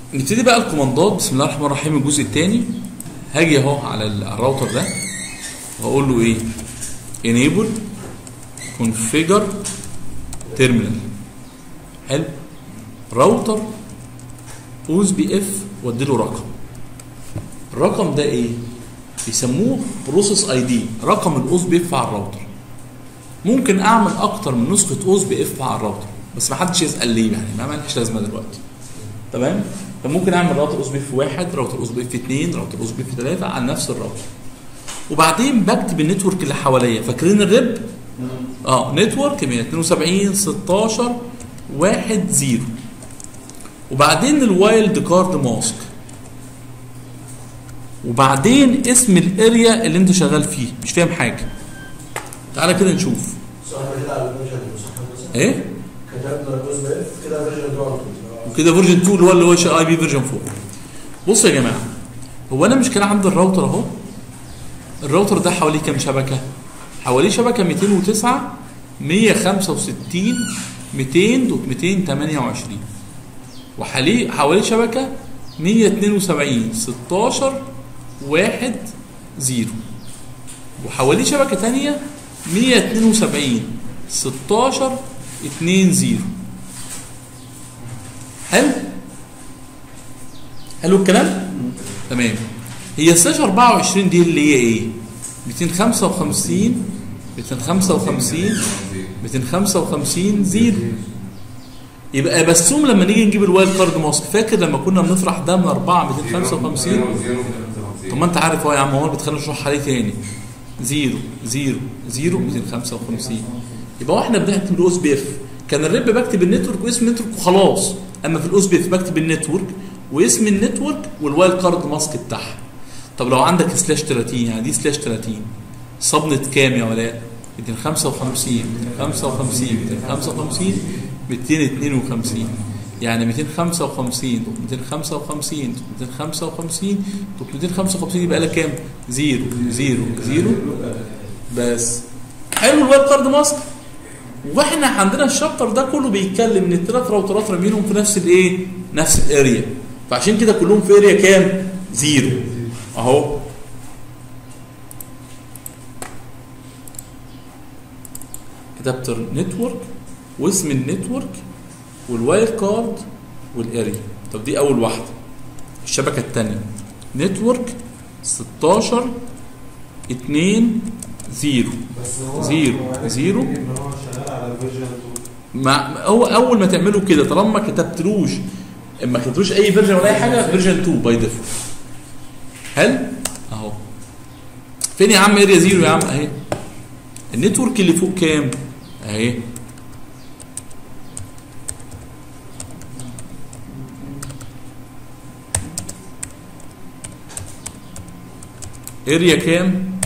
نبتدي بقى الكوماندات بسم الله الرحمن الرحيم الجزء الثاني هاجي اهو على الراوتر ده واقول له ايه enable configure terminal حلو راوتر اوز بي اف وادي له رقم الرقم ده ايه بيسموه بروسيس اي دي رقم الاوز بي اف على الراوتر ممكن اعمل اكتر من نسخه اوز بي اف على الراوتر بس ما حدش يسال ليه يعني ما مالهاش لازمه دلوقتي تمام فممكن اعمل راوتر اوز بي اف واحد راوتر اوز بي اف اثنين راوتر اوز بي اف ثلاثه على نفس الراوتر وبعدين بكتب النتورك اللي حواليا فاكرين الريب اه نتورك 172 16 1 0 وبعدين الوايلد كارد ماسك وبعدين اسم الاريا اللي انت شغال فيه مش فاهم حاجه تعالى كده نشوف صح كده على الفيرجن صح مثلا ايه كتبنا الاوز بي اف كده فيرجن 2 على طول وكده فيرجن 2 اللي هو اللي هو اي بي فيرجن 4 بصوا يا جماعه هو انا مش كان عندي الراوتر اهو الراوتر ده حواليه كام شبكه حواليه شبكه 209 165 200 دوت 228 وحواليه حواليه شبكه 172 16 1 0 وحواليه شبكه ثانيه 172 16 2 0 حلو حلو الكلام تمام هي السلاش 24 دي اللي هي ايه 255 255 255 زيرو يبقى بسوم لما نيجي نجيب الوايلد كارد ماسك فاكر لما كنا بنطرح ده من 4 255 طب ما انت عارف اهو يا عم هو بتخلينا نشرح عليه تاني زيرو زيرو زيرو 255 يبقى واحنا بنكتب الاوس بي اف كان الريب بكتب النتورك واسم النتورك وخلاص اما في الاوس بي اف بكتب النتورك واسم النتورك والوايلد كارد ماسك بتاعها طب لو عندك سلاش 30 يعني دي سلاش 30 صبنت كام يا ولاء 255 255 255 252 يعني 255 255 255 255 يبقى لك كام؟ زيرو زيرو زيرو بس حلو الويب كارد ماسك واحنا عندنا الشابتر ده كله بيتكلم ان الثلاث راوترات رامينهم في نفس الايه؟ نفس الاريا فعشان كده كلهم في اريا كام؟ زيرو اهو كتبت نتورك واسم النتورك والواير كارد والاريا طب دي اول واحده الشبكه الثانيه نتورك 16 2 0 بس هو زيرو. هو عارف زيرو. ان هو شغال على الفيرجن 2 مع هو اول ما تعملوا كده طالما ما كتبتلوش ما كتبتلوش اي فيرجن ولا اي حاجه فيرجن 2 باي ديفولت حلو اهو فين يا عم اريا زيرو يا عم اهي النتورك اللي فوق كام اهي اريا كام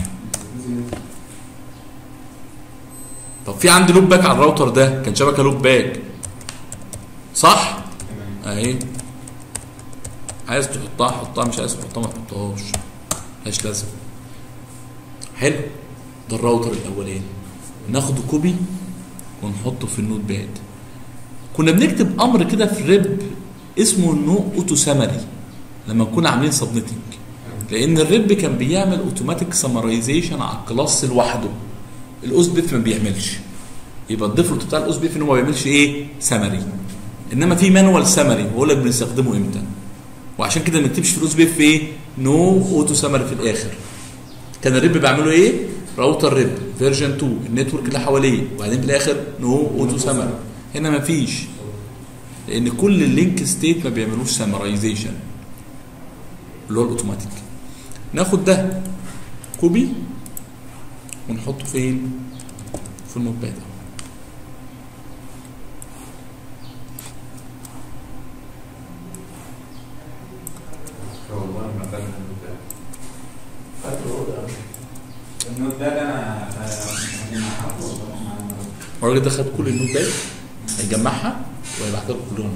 طب في عندي لوب باك على الراوتر ده كان شبكه لوب باك صح اهي عايز تحطها حطها مش عايز تحطها ما تحطهاش ملهاش لازمه حلو ده الراوتر الاولاني ناخده كوبي ونحطه في النوت باد كنا بنكتب امر كده في الريب اسمه نو اوتو سامري لما نكون عاملين سبنتنج لان الريب كان بيعمل اوتوماتيك سمرايزيشن على الكلاس لوحده الاوس بيف ما بيعملش يبقى الديفولت بتاع الاوس بيف ان هو ما بيعملش ايه سمري انما في مانوال سمري هو اللي بنستخدمه امتى وعشان كده ما نكتبش في الاوس بيف ايه نو اوتو سمري في الاخر كان الريب بيعملوا ايه راوتر ريب فيرجن 2 النتورك اللي حواليه وبعدين في الاخر نو اوتو سمري هنا ما فيش لان كل اللينك ستيت ما بيعملوش سمرايزيشن اللي هو الاوتوماتيك ناخد ده كوبي ونحطه فين في النوت باد والله ما فاهم فاكر هو ده النوت ده انا هجمعها الراجل ده خد كل النوت باد هيجمعها وهيبعتها لكم كلهم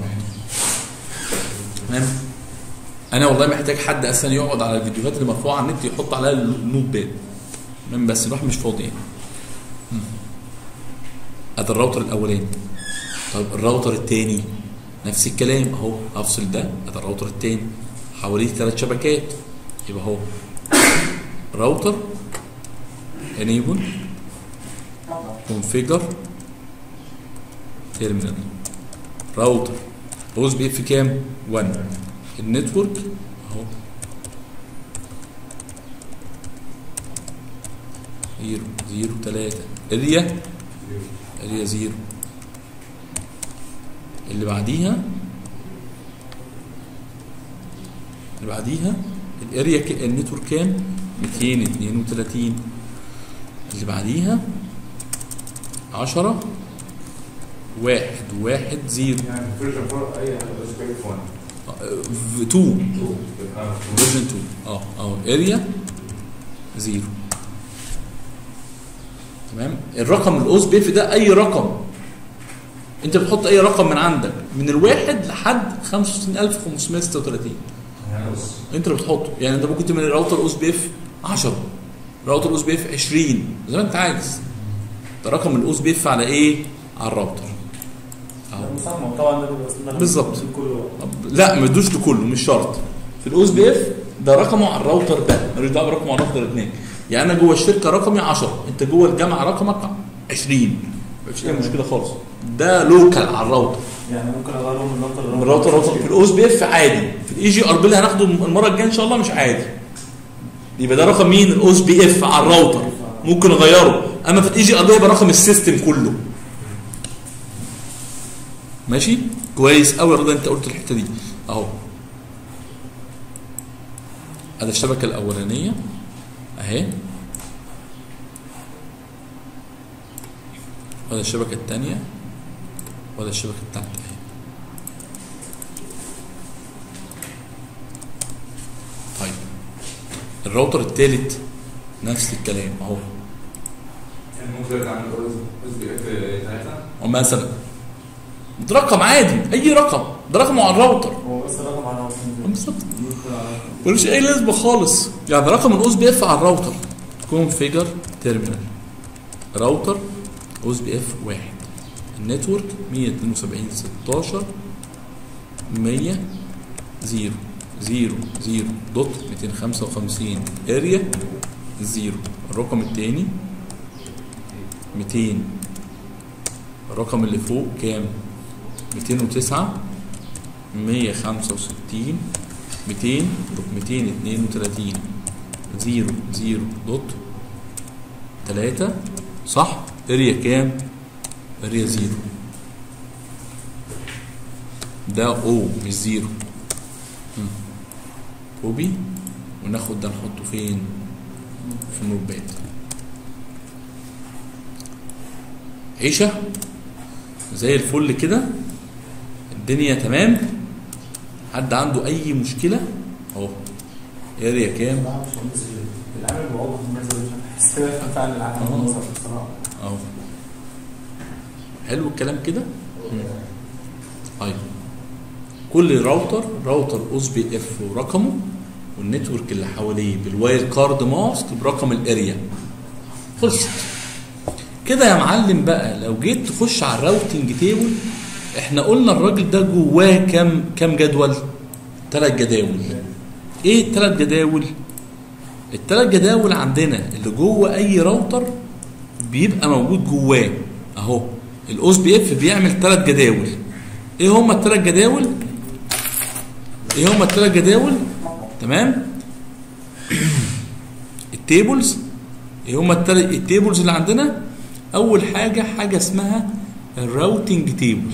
تمام انا والله محتاج حد اصلا يقعد على الفيديوهات اللي مرفوعه على النت يحط عليها النوت باد تمام بس الواحد مش فاضي يعني مم. ادي الراوتر الاولاني طيب الراوتر الثاني نفس الكلام اهو افصل ده ادي الراوتر التاني حواليه ثلاث شبكات يبقى اهو راوتر enable configure terminal راوتر هوز بي اف كام 1 النتورك اهو زيرو زيرو تلاتة اريا اريا زيرو اللي بعديها اللي بعديها الاريا ك... النتورك كام 232 اللي بعديها 10 واحد واحد زيرو يعني فيرجن 4 اي اسبيك 1 2 فيرجن 2 اه اه اريا زيرو تمام الرقم الاوس بيف ده اي رقم انت بتحط اي رقم من عندك من الواحد لحد 65536 يعني بص انت اللي بتحطه يعني انت ممكن تعمل راوتر اوس بي اف 10 راوتر اوس بي اف 20 زي ما انت عايز ده رقم الاوس بي اف على ايه على الراوتر اهو المصمم طبعا ده بيبقى اسمه بالظبط. كله طب لا ما تدوش لكله مش شرط في الاوس بي اف ده رقمه على الراوتر ده ملوش دعوه برقمه على الراوتر الاثنين يعني انا جوه الشركه رقمي 10 انت جوه الجامعه رقمك 20 مفيش اي مشكله خالص ده لوكال على الراوتر يعني ممكن اغيره من الراوتر من الراوتر راوتر في الاوس بي اف عادي في الاي جي ار بي اللي هناخده المره الجايه ان شاء الله مش عادي يبقى ده رقم مين الاوس بي اف على الراوتر ممكن اغيره اما في الاي جي ار بي يبقى رقم السيستم كله ماشي كويس قوي يا رضا انت قلت الحته دي اهو ادي الشبكه الاولانيه اهي وادي الشبكه الثانيه وادي الشبكه الثالثه اهي طيب الراوتر الثالث نفس الكلام اهو يعني ممكن ارجع اعمل اس بي اف 3 ومثلا ده رقم عادي اي رقم ده رقمه على الراوتر هو بس الرقم على الراوتر بالظبط ملوش اي لازمه خالص يعني رقم الاوس بي اف على الراوتر كونفيجر تيرمينال راوتر اوس بي اف واحد النتورك 172 16 100 0 0 0 دوت 255 اريا 0 الرقم الثاني 200 الرقم اللي فوق كام 209 165 200 232 0 0 دوت 3 صح اريا كام اريا 0 ده او مش زيرو مم. كوبي وناخد ده نحطه فين في النوتباد عيشة زي الفل كده الدنيا تمام حد عنده اي مشكلة اهو اريا كام العامل بيوضح الناس استلافا فعلا العامل آه. المصرف بصراحه اهو حلو الكلام كده طيب كل راوتر راوتر اوس بي اف ورقمه والنتورك اللي حواليه بالواير كارد ماسك برقم الاريا خلصت كده يا معلم بقى لو جيت تخش على الراوتنج تيبل احنا قلنا الراجل ده جواه كام كام جدول ثلاث جداول ايه الثلاث جداول الثلاث جداول عندنا اللي جوه اي راوتر بيبقى موجود جواه اهو الاوس بي اف بيعمل ثلاث جداول ايه هما الثلاث جداول ايه هما الثلاث جداول تمام التيبلز ايه هما التل- التيبلز اللي عندنا اول حاجه حاجه اسمها الراوتنج تيبل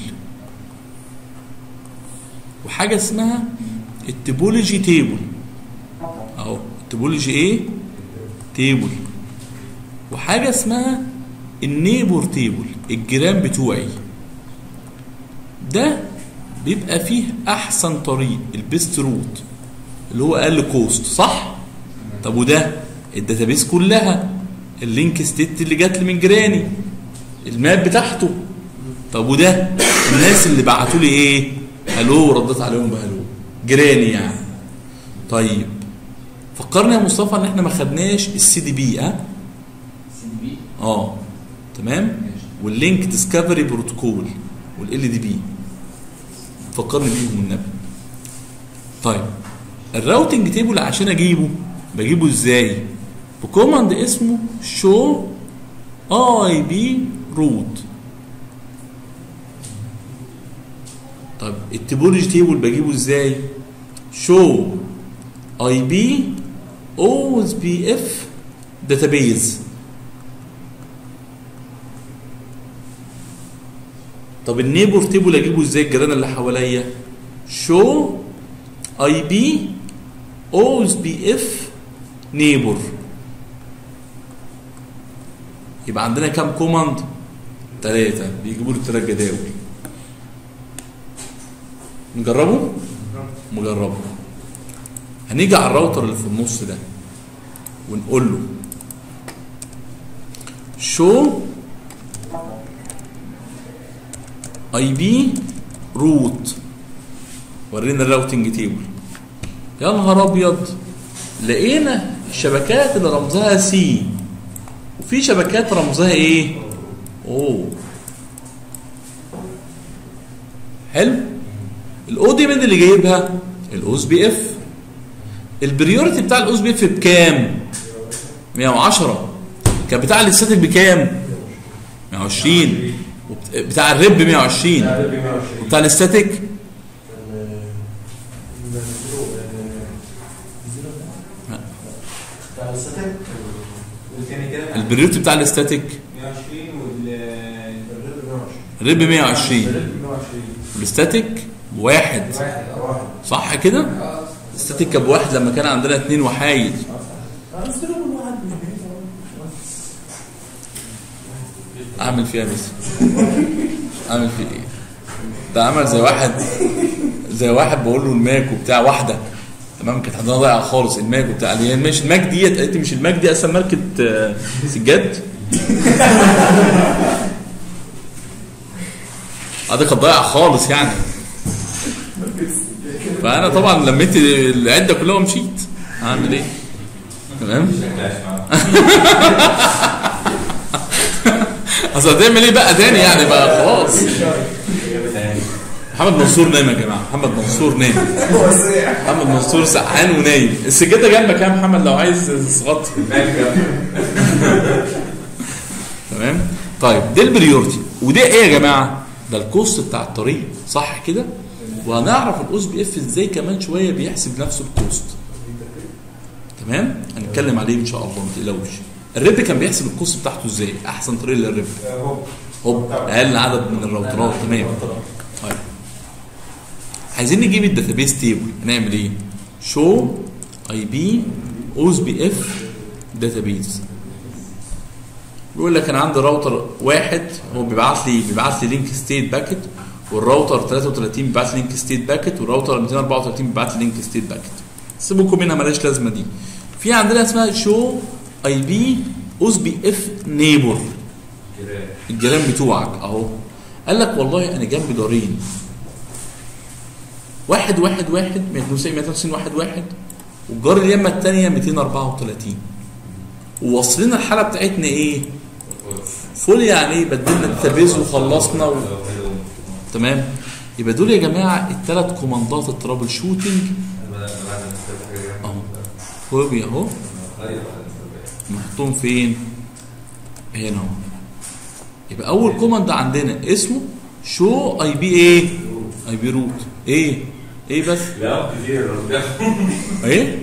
وحاجه اسمها التوبولوجي تيبل اهو التوبولوجي ايه تيبل وحاجه اسمها النيبور تيبل الجيران بتوعي ده بيبقى فيه احسن طريق البيست روت اللي هو اقل كوست صح طب وده الداتابيس كلها اللينك ستيت اللي جات لي من جيراني الماب بتاعته طب وده الناس اللي بعتوا لي ايه هلو رديت عليهم بهلو جيراني يعني طيب فكرني يا مصطفى ان احنا ما خدناش السي دي بي ها سي دي بي اه تمام واللينك ديسكفري بروتوكول والال دي بي فكرني بيهم النبي طيب الراوتنج تيبل عشان اجيبه بجيبه ازاي بكوماند اسمه شو اي بي روت طب التوبولوجي تيبل بجيبه ازاي شو اي بي اوز بي اف داتابيز طب النيبور تيبل اجيبه ازاي الجيران اللي حواليا شو اي بي اوز بي اف نيبور يبقى عندنا كام كوماند ثلاثة بيجيبوا لي الثلاث جداول نجربه مجربه هنيجي على الراوتر اللي في النص ده ونقول له شو اي بي روت ورينا الراوتنج تيبل يا نهار ابيض لقينا الشبكات اللي رمزها سي وفي شبكات رمزها ايه اوه حلو الاو دي مين اللي جايبها الاوس بي اف البريورتي بتاع الاوس بي اف بكام 110 كان بتاع الاستاتيك بكام 120 وبت- بتاع الريب 120 بتاع الاستاتيك كان الزيرو بتاع الستات والتاني كده البريورتي بتاع الاستاتيك 120 وال الريب 120 الريب 120 120 والاستاتيك واحد واحد اه واحد صح كده الاستاتيك كان بواحد لما كان عندنا اثنين وحايد اعمل فيها بس اعمل فيه ايه ده عمل زي واحد زي واحد بقول له الماك وبتاع واحده تمام كانت عندنا ضايعه خالص الماك وبتاع اللي هي مش الماك ديت قالت لي مش الماك دي اصلا ماركه آه، سجاد اه دي كانت ضايعه خالص يعني فانا طبعا لميت العده كلها ومشيت هعمل ايه تمام اصل هتعمل ايه بقى تاني يعني بقى خلاص محمد منصور نايم يا جماعه محمد منصور نايم محمد منصور سقعان ونايم السجاده جنبك يا محمد لو عايز تغطي تمام طيب ده البريورتي وده ايه يا جماعه ده الكوست بتاع الطريق صح كده وهنعرف الاوس بي اف ازاي كمان شويه بيحسب نفسه الكوست تمام هنتكلم عليه ان شاء الله ما تقلقوش الريب كان بيحسب الكوست بتاعته ازاي احسن طريقه للريب هوب اقل عدد من الراوترات تمام طيب عايزين نجيب الداتابيس تيبل هنعمل ايه شو اي بي اوز بي اف داتابيس بيقول لك انا عندي راوتر واحد هو بيبعت لي بيبعت لي لينك ستيت باكيت والراوتر 33 بيبعت لي لينك ستيت باكيت والراوتر 234 بيبعت لي لينك ستيت باكيت سيبوكم منها مالهاش لازمه دي في عندنا اسمها شو اي بي اوز بي اف نيبر الجيران بتوعك اهو قال لك والله انا جنبي دارين واحد واحد واحد 192 واحد واحد والجار اليمه الثانيه 234 وواصلين الحاله بتاعتنا ايه؟ فول يعني ايه بدلنا التابيز وخلصنا و... تمام يبقى دول يا جماعه الثلاث كوماندات الترابل شوتنج اهو فوبي اهو محطوم فين؟ هنا اهو يبقى اول كوماند عندنا اسمه شو اي بي ايه؟ اي بي روت ايه؟ ايه بس؟ لا كتير ايه؟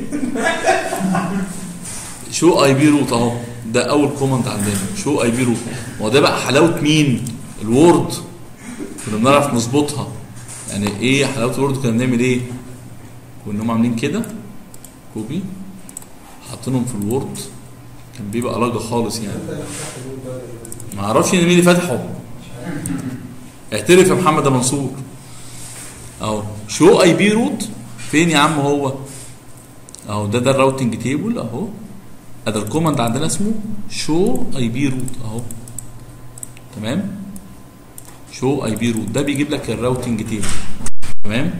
شو اي بي روت اهو ده اول كوماند عندنا شو اي بي روت هو ده بقى حلاوه مين؟ الوورد كنا بنعرف نظبطها يعني ايه حلاوه الوورد كنا بنعمل ايه؟ كنا هم عاملين كده كوبي حاطينهم في الوورد كان بيبقى لجه خالص يعني ما اعرفش ان مين اللي فتحه اعترف يا محمد يا منصور اهو شو اي بي روت فين يا عم هو اهو ده ده الراوتنج تيبل اهو ادي الكوماند عندنا اسمه شو اي بي روت اهو تمام شو اي بي روت ده بيجيب لك الراوتنج تيبل تمام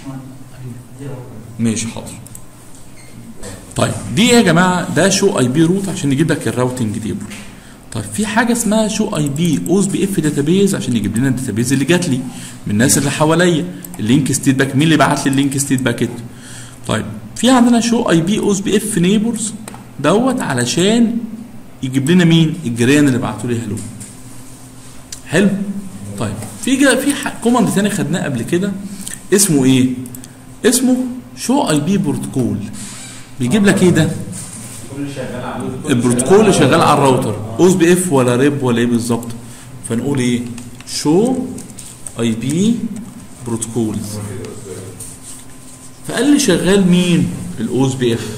ماشي حاضر طيب دي يا جماعه ده شو اي بي روت عشان يجيب لك الراوتنج تيبل طيب في حاجه اسمها شو اي بي اوز بي اف داتابيز عشان يجيب لنا الداتابيز اللي جات لي من الناس اللي حواليا اللينك ستيت باك مين اللي بعت لي اللينك ستيت باكيت طيب في عندنا شو اي بي اوز بي اف نيبرز دوت علشان يجيب لنا مين الجيران اللي بعتوا لي هلو حلو طيب في جا في كوماند تاني خدناه قبل كده اسمه ايه اسمه شو اي بي بروتوكول بيجيب لك ايه ده كل شغال على البروتوكول اللي شغال على الراوتر اوز بي اف ولا ريب ولا ايه بالظبط فنقول ايه شو اي بي بروتوكولز فقال لي شغال مين الاوز بي اف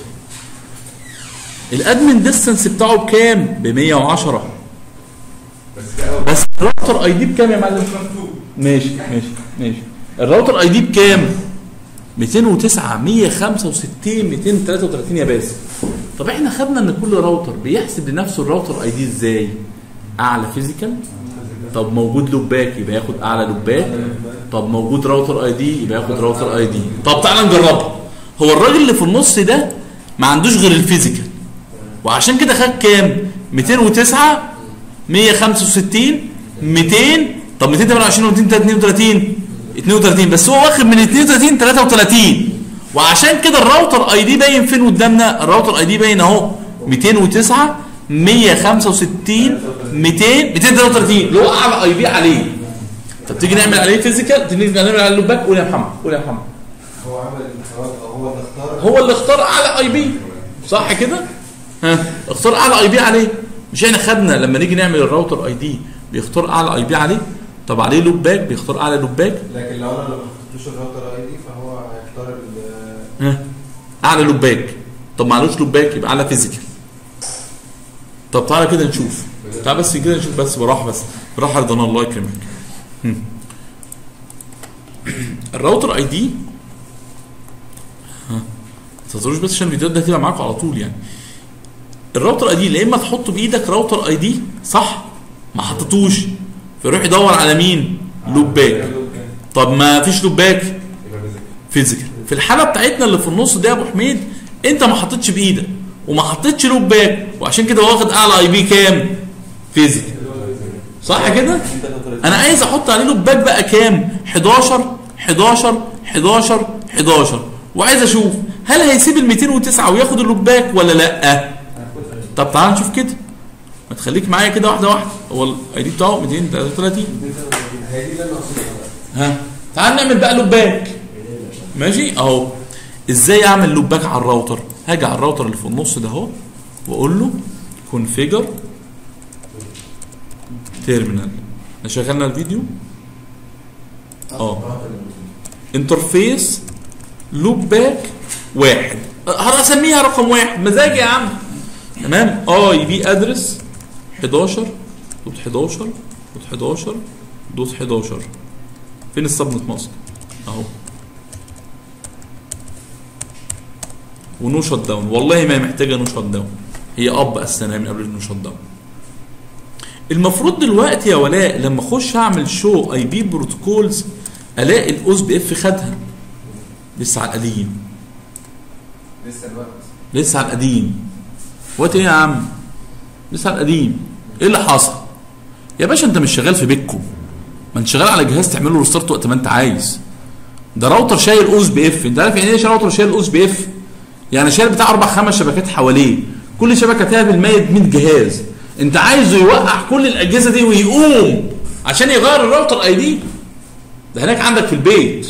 الادمن ديستنس بتاعه بكام ب 110 بس ده اول بس الراوتر اي دي بكام يا معلم مكتوب ماشي ماشي ماشي الراوتر اي دي بكام 209 165 233 يا باسم طب احنا خدنا ان كل راوتر بيحسب لنفسه الراوتر اي دي ازاي اعلى فيزيكال طب موجود لوباك يبقى ياخد اعلى لوباك طب موجود راوتر اي دي يبقى ياخد راوتر اي دي طب تعالى نجربها هو الراجل اللي في النص ده ما عندوش غير الفيزيكال وعشان كده خد كام 209 165 200 طب 228 و 232 32 بس هو واخد من 32 33 وعشان كده الراوتر اي دي باين فين قدامنا الراوتر اي دي باين اهو 209 165 200 233 اللي هو اعلى اي بي عليه طب تيجي نعمل عليه فيزيكال تيجي نعمل عليه لوباك قول يا محمد قول يا محمد هو عمل الانتخابات او هو اللي اختار هو اللي اختار اعلى اي بي صح كده ها اختار اعلى اي بي عليه مش احنا خدنا لما نيجي نعمل الراوتر اي دي بيختار اعلى اي بي عليه طب عليه لوب باك بيختار اعلى لوب باك لكن لو انا لو ما حطيتلوش الراوتر اي دي فهو هيختار ال ها اعلى لوب باك طب معلوش لوب باك يبقى اعلى فيزيكال طب تعالى كده نشوف تعالى بس كده نشوف بس براحه بس براحه رضوان الله يكرمك هم. الراوتر اي دي ها ما تنسوش بس عشان الفيديوهات دي هتبقى معاكم على طول يعني الراوتر اي دي يا اما تحطه بايدك راوتر اي دي صح ما حطيتوش فيروح يدور على مين لوب باك طب ما فيش لوب باك يبقى بيزك فيزيكال في الحاله بتاعتنا اللي في النص دي يا ابو حميد انت ما حطيتش بايدك وما حطيتش لوب باك وعشان كده واخد اعلى اي بي كام فيزيكال صح كده انا عايز احط عليه لوب باك بقى كام 11 11 11 11 وعايز اشوف هل هيسيب ال 209 وياخد اللوب باك ولا لا طب تعال نشوف كده ما تخليك معايا كده واحده واحده هو الاي دي بتاعه 233 هي دي اللي انا اقصدها ها تعال نعمل بقى لوب باك ماشي اهو ازاي اعمل لوب باك على الراوتر هاجي على الراوتر اللي في النص ده اهو واقول له كونفيجر تيرمينال احنا شغلنا الفيديو اه انترفيس لوب باك واحد هسميها رقم واحد مزاجي يا عم تمام اي بي ادرس 11 دوت 11 دوت 11 دوت 11 فين السبنت ماسك اهو ونو شوت داون والله ما هي محتاجه نو شوت داون هي اب اساسا من قبل النو شوت داون المفروض دلوقتي يا ولاء لما اخش اعمل شو اي بي بروتوكولز الاقي الاوز بي اف خدها لسه على القديم لسه الوقت لسه على القديم وقت ايه يا عم لسه على القديم ايه اللي حصل يا باشا انت مش شغال في بيتكو ما انت شغال على جهاز تعمل له ريستارت وقت ما انت عايز ده راوتر شايل اوز بي اف انت عارف يعني ايه راوتر شايل اوز بي اف يعني شايل بتاع اربع خمس شبكات حواليه كل شبكه فيها بالميت 100 جهاز انت عايزه يوقع كل الاجهزه دي ويقوم عشان يغير الراوتر اي دي ده هناك عندك في البيت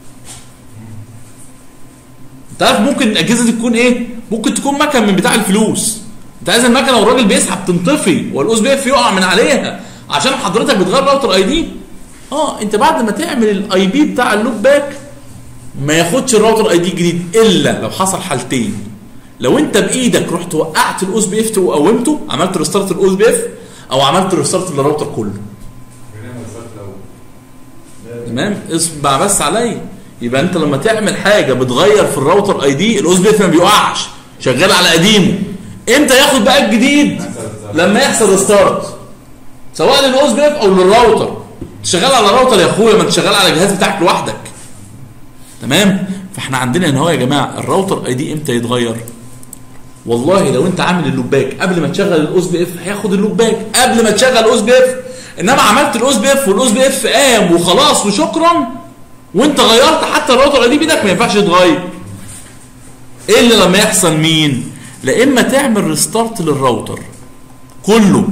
انت عارف ممكن الاجهزه دي تكون ايه ممكن تكون مكن من بتاع الفلوس انت عايز المكنه والراجل بيسحب تنطفي والاوز بي اف يقع من عليها عشان حضرتك بتغير راوتر اي دي اه انت بعد ما تعمل الاي بي بتاع اللوب باك ما ياخدش الراوتر اي دي جديد الا لو حصل حالتين لو انت بايدك رحت وقعت الاوز بي اف وقومته عملت ريستارت الاوز بي اف او عملت ريستارت للراوتر كله بنعمل ريستارت الاول تمام اسمع بس عليا يبقى انت لما تعمل حاجه بتغير في الراوتر اي دي الاوز بي اف ما بيوقعش شغال على قديمه امتى ياخد بقى الجديد لما يحصل ريستارت سواء للاوز بي اف او للراوتر شغال على راوتر يا اخويا ما انت شغال على الجهاز بتاعك لوحدك تمام فاحنا عندنا ان هو يا جماعه الراوتر اي دي امتى يتغير والله لو انت عامل اللوباك قبل ما تشغل الاوس بي اف هياخد اللوباك قبل ما تشغل الاوس بي اف انما عملت الاوس بي اف والاوس بي اف قام وخلاص وشكرا وانت غيرت حتى الراوتر دي بايدك ما ينفعش يتغير ايه اللي لما يحصل مين لا اما تعمل ريستارت للراوتر كله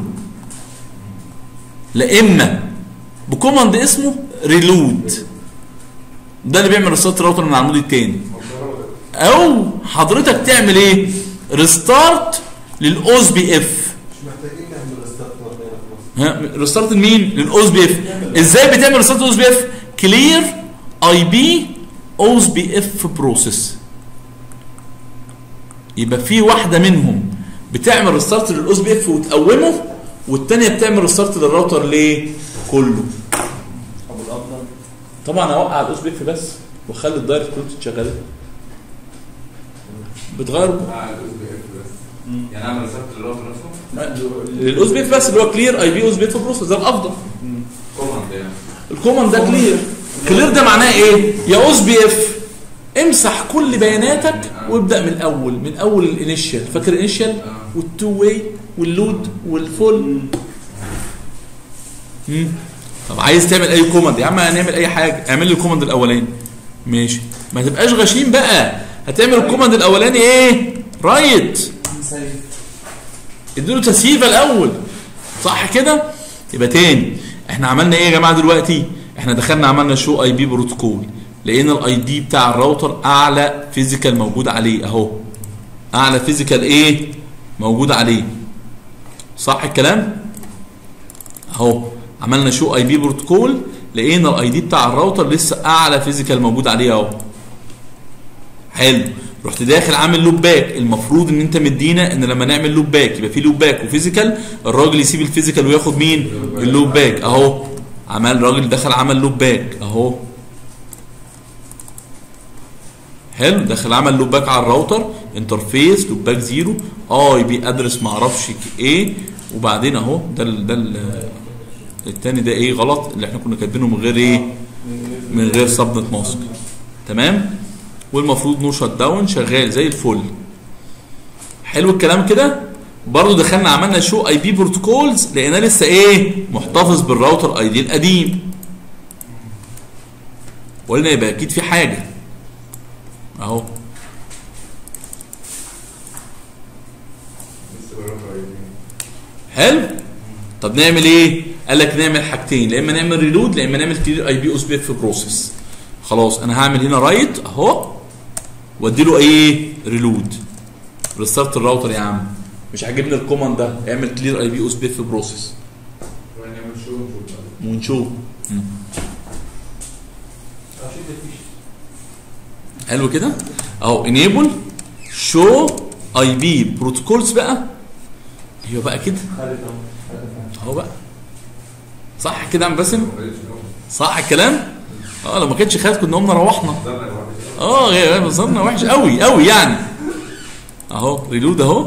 لا اما بكوماند اسمه ريلود ده اللي بيعمل ريستارت الراوتر من العمود التاني او حضرتك تعمل ايه ريستارت للاوس بي اف مش محتاجين نعمل ريستارت ولا في مصر ها ريستارت لمين للاوس بي اف ازاي بتعمل ريستارت للاوس بي اف كلير اي بي اوس بي اف بروسيس يبقى في واحده منهم بتعمل ريستارت للاوس بي اف وتقومه والثانيه بتعمل ريستارت للراوتر ليه كله ابو الافضل طبعا اوقع الاوس بي اف بس واخلي الدايركت كنت شغاله بتغير مع الاس بي اف بس يعني اعمل ريسبت للراوتر نفسه للاوس بي اف بس اللي هو كلير اي بي اوس بي اف بروسيس ده الافضل كوماند يعني الكوماند ده كلير كلير ده معناه ايه يا اوس بي اف امسح كل بياناتك وابدا من الاول من اول الانيشال فاكر الانيشال اه والتو واي واللود والفول مم. طب عايز تعمل اي كوماند يا عم هنعمل اي حاجه اعمل لي الكوماند الاولاني ماشي ما تبقاش غشيم بقى هتعمل الكوماند الاولاني ايه رايت سيف اديله تسييفه الاول صح كده يبقى تاني احنا عملنا ايه يا جماعه دلوقتي احنا دخلنا عملنا شو اي بي بروتوكول لقينا الاي دي بتاع الراوتر اعلى فيزيكال موجود عليه اهو اعلى فيزيكال ايه موجود عليه صح الكلام اهو عملنا شو اي بي بروتوكول لقينا الاي دي بتاع الراوتر لسه اعلى فيزيكال موجود عليه اهو حلو رحت داخل عامل لوب باك المفروض ان انت مدينا ان لما نعمل لوب باك يبقى في لوب باك وفيزيكال الراجل يسيب الفيزيكال وياخد مين اللوب باك اهو عمل راجل دخل عمل لوب باك اهو حلو دخل عمل لوب باك على الراوتر انترفيس لوب باك زيرو اي بي ادرس ما اعرفش ايه وبعدين اهو ده ال ده ال التاني ده ايه غلط اللي احنا كنا كاتبينه من غير ايه من غير سبنت ماسك تمام والمفروض نو شت داون شغال زي الفل حلو الكلام كده برضه دخلنا عملنا شو اي بي بروتوكولز لقيناه لسه ايه محتفظ بالراوتر اي دي القديم قلنا يبقى اكيد في حاجه اهو لسه بالراوتر اي دي حلو طب نعمل ايه قال لك نعمل حاجتين لا اما نعمل ريلود لا اما نعمل كلير اي بي اوس بي اف بروسيس خلاص انا هعمل هنا رايت اهو وادي له ايه ريلود ريستارت الراوتر يا عم مش عاجبني الكوماند ده اعمل كلير اي بي اوس بي اف بروسيس ونعمل شو ونشوف بقى. ونشوف مم. عشان مفيش حلو كده اهو انيبل شو اي بي بروتوكولز بقى ايوه بقى كده خالد اهو خالد فعلا. اهو بقى صح كده يا عم باسم ما بقتش نوم. صح الكلام اه لو ما كانش خالد كنا قمنا روحنا ظهرنا لوحدي. اه غير- بصرنا وحش قوي قوي يعني اهو ريلود اهو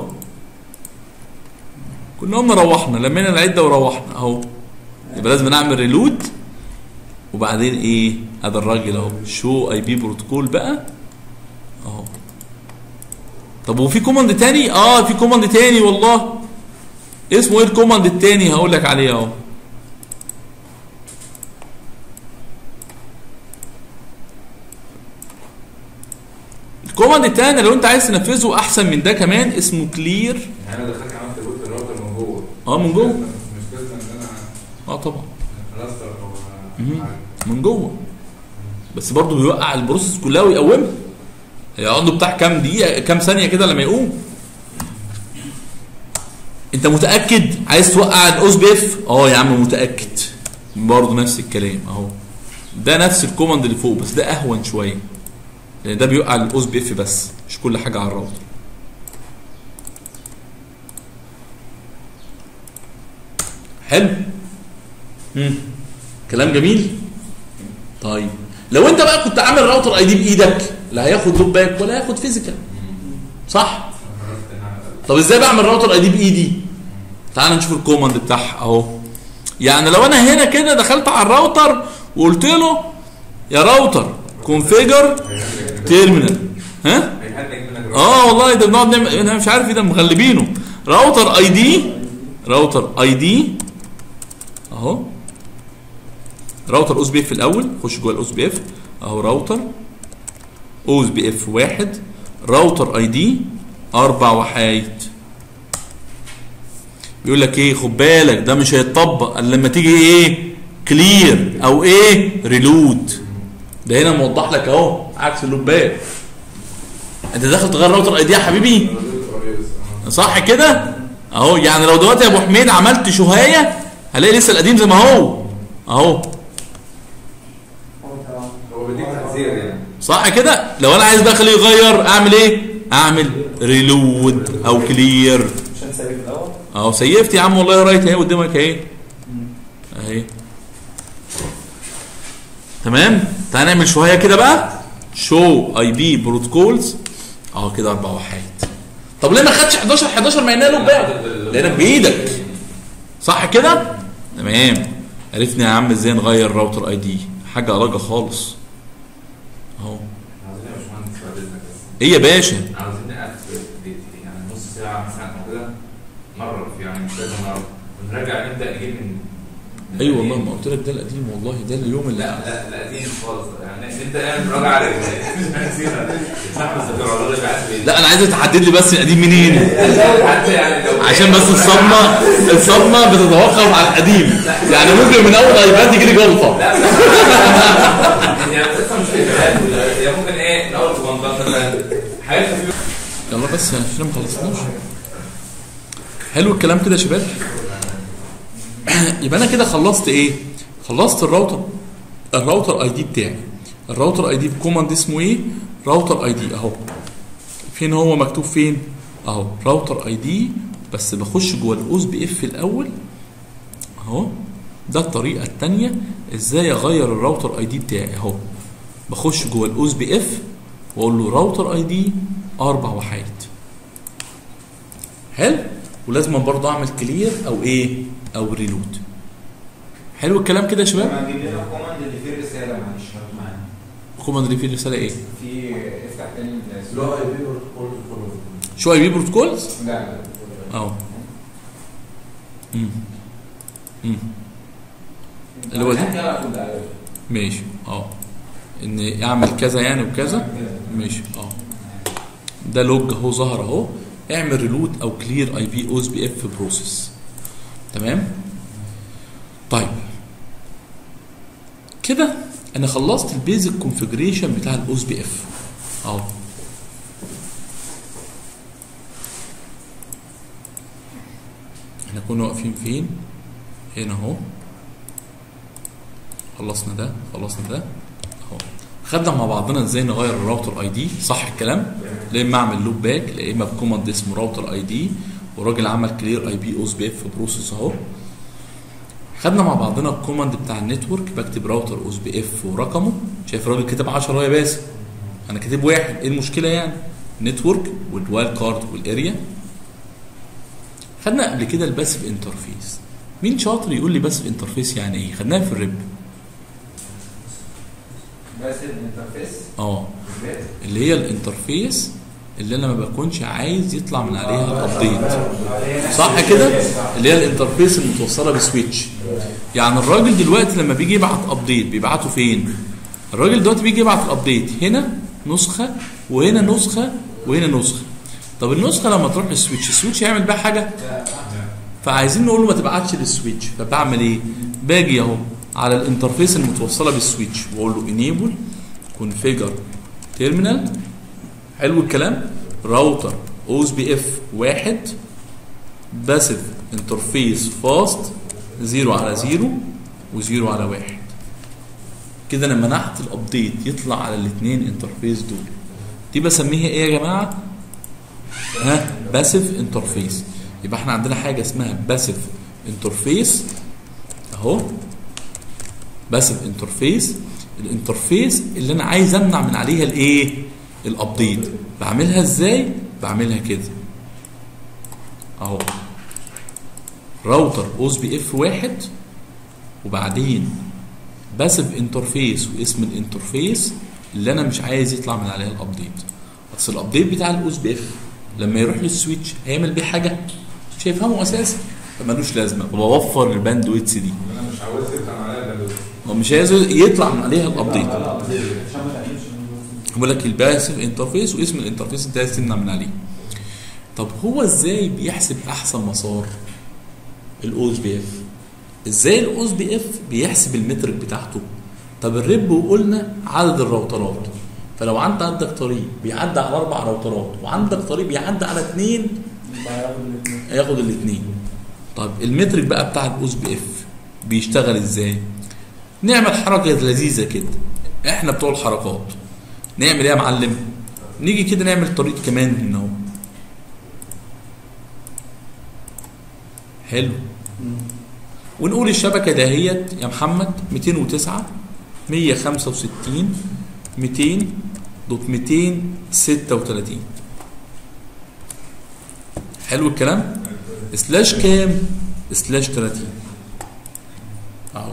كنا قمنا روحنا لمينا العده وروحنا اهو يبقى لازم نعمل ريلود وبعدين ايه هذا الراجل اهو شو اي بي بروتوكول بقى اهو طب وفي كوماند تاني اه في كوماند تاني والله اسمه ايه الكوماند التاني هقول لك عليه اهو الكوماند التاني لو انت عايز تنفذه احسن من ده كمان اسمه كلير يعني انا دخلت عملت بوت الراوتر من جوه اه من جوه مش لازم ان انا اه طبعا راستر او مهم. حاجة. من جوه بس برضه بيوقع البروسيس كلها ويقومها هيقعد له بتاع كام دقيقه كام ثانيه كده لما يقوم انت متاكد عايز توقع الاوس بي اف اه يا عم متاكد برضه نفس الكلام اهو ده نفس الكوماند اللي فوق بس ده اهون شويه لان ده بيوقع الاوس بي اف بس مش كل حاجه على الراوتر حلو مم. كلام جميل طيب لو انت بقى كنت عامل راوتر اي دي بايدك لا هياخد لوب باك ولا هياخد فيزيكال صح عرفت ان انا طب ازاي بعمل راوتر اي دي بايدي تعال نشوف الكوماند بتاعها اهو يعني لو انا هنا كده دخلت على الراوتر وقلت له يا راوتر كونفيجر تيرمينال ها هيهنج منك اه والله ده بنقعد نعمل انا مش عارف ايه ده مغلبينه راوتر اي دي راوتر اي دي اهو راوتر اوز بي اف الاول خش جوه الاوز بي اف اهو راوتر اوز بي اف واحد راوتر اي دي اربع وحايد بيقول لك ايه خد بالك ده مش هيتطبق الا لما تيجي ايه كلير او ايه ريلود ده هنا موضح لك اهو عكس اللوبات انت داخل تغير راوتر اي دي يا حبيبي صح كده اهو يعني لو دلوقتي يا ابو حميد عملت شهايه هلاقي لسه القديم زي ما هو اهو هو بيديك تحذير يعني صح كده لو انا عايز بقى اخليه يغير اعمل ايه اعمل ريلود او كلير عشان سايب الاول اهو سيفت يا عم والله رايت اهي قدامك اهي اهي تمام تعال نعمل شويه كده بقى شو اي بي بروتوكولز اهو كده اربع وحيد طب ليه ما خدش 11 11 مع انها له بقى لانك بايدك صح كده تمام عرفنا يا عم ازاي نغير راوتر اي دي حاجه راجع خالص اهو عاوزين يا باشمهندس بعد اذنك بس ايه يا باشا عاوزين نقفل دقيقتين يعني نص ساعه مثلا او كده مره في يعني مش لازم مره ونرجع نبدا نجيب من من ايوه والله القديم. ما قلت لك ده القديم والله ده اليوم اللي لا لا لا قديم خالص يعني نبدا نعمل مراجعه على نسينا صاحب الذاكره والله اللي بعت لي لا انا عايزك تحدد لي بس القديم منين حتى يعني لو عشان بس الصدمه الصدمه بتتوقف على القديم يعني ممكن من اول ايباد يجي لي جلطه لا يعني القصه مش فكرات هي ممكن ايه الاول تبقى مثلا حاجات خفيفه يلا بس عشان ما خلصناش حلو الكلام كده يا شباب يبقى انا كده خلصت ايه خلصت الراوتر الراوتر اي دي بتاعي الراوتر اي دي بكوماند اسمه ايه راوتر اي دي اهو فين هو مكتوب فين اهو راوتر اي دي بس بخش جوه الاوز بي اف الاول اهو ده الطريقه الثانيه ازاي اغير الراوتر اي دي بتاعي اهو بخش جوه الاوز بي اف واقول له راوتر اي دي اربع وحيد حلو ولازم برضه اعمل كلير او ايه او ريلود حلو الكلام كده يا شباب لما نجيب لنا الكوماند اللي فيه رساله معلش هات معانا الكوماند اللي فيه رساله ايه في افتح تاني اللي هو اي بي بروتوكول كله شو اي بي بروتوكولز لا لا اهو امم امم اللي هو ده؟ كده كل ده. ماشي اه ان اعمل كذا يعني وكذا ماشي اه ده لوج اهو ظهر اهو اعمل ريلود او كلير اي بي اوز بي اف بروسيس تمام طيب كده انا خلصت البيزك كونفيجريشن بتاع الاوز بي اف اهو احنا كنا واقفين فين هنا اهو خلصنا ده خلصنا ده اهو خدنا مع بعضنا ازاي نغير الراوتر اي دي صح الكلام لا اما اعمل لوب باك لا اما بكوماند اسمه راوتر اي دي وراجل عمل كلير اي بي اوز بي اف بروسيس اهو خدنا مع بعضنا الكوماند بتاع النتورك بكتب راوتر اوز بي اف ورقمه شايف الراجل كتب 10 يا باسم انا كاتب واحد ايه المشكله يعني نتورك والوايلد كارد والاريا خدنا قبل كده الباسف انترفيس مين شاطر يقول لي باسف انترفيس يعني ايه خدناها في الريب بس الانترفيس اه اللي هي الانترفيس اللي انا ما بكونش عايز يطلع من عليها ابديت صح كده اللي هي الانترفيس المتوصله بسويتش يعني الراجل دلوقتي لما بيجي يبعت ابديت بيبعته فين الراجل دلوقتي بيجي يبعت الابديت هنا نسخه وهنا نسخه وهنا نسخه طب النسخه لما تروح للسويتش السويتش هيعمل بيها حاجه فعايزين نقول له ما تبعتش للسويتش فبعمل ايه باجي اهو على الانترفيس المتوصله بالسويتش واقول له انيبل كونفيجر تيرمينال حلو الكلام راوتر اوز بي اف واحد باسف انترفيس فاست زيرو على زيرو وزيرو على واحد كده انا منعت الابديت يطلع على الاثنين انترفيس دول دي بسميها ايه يا جماعه ها باسف انترفيس يبقى احنا عندنا حاجه اسمها باسف انترفيس اهو باسف انترفيس الانترفيس اللي انا عايز امنع من عليها الايه الابديت بعملها ازاي بعملها كده اهو راوتر اوز بي اف واحد وبعدين باسف انترفيس واسم الانترفيس اللي انا مش عايز يطلع من عليها الابديت اصل الابديت بتاع الاوس بي اف لما يروح للسويتش هيعمل بيه حاجه مش هيفهمه اساسا فمالوش لازمه بوفر الباند ويتس دي انا مش عاوز تفهم عليها ده هو مش عايز يطلع من عليها الابديت عشان ما تعملش بيقول لك الباسف انترفيس واسم الانترفيس انت عايز تمنع من عليه طب هو ازاي بيحسب احسن مسار الاوز بي اف ازاي الاوز بي اف بيحسب المترك بتاعته طب الريب وقلنا عدد الراوترات فلو انت عندك طريق بيعدي على اربع راوترات وعندك طريق بيعدي على اثنين هياخد الاثنين هياخد الاثنين طب المترك بقى بتاع الاوز بي اف بيشتغل ازاي نعمل حركه لذيذه كده احنا بتوع الحركات نعمل ايه يا معلم نيجي كده نعمل طريق كمان هنا اهو حلو ونقول الشبكه دهيت يا محمد 209 165 200 دوت 236 حلو الكلام سلاش كام سلاش 30 اهو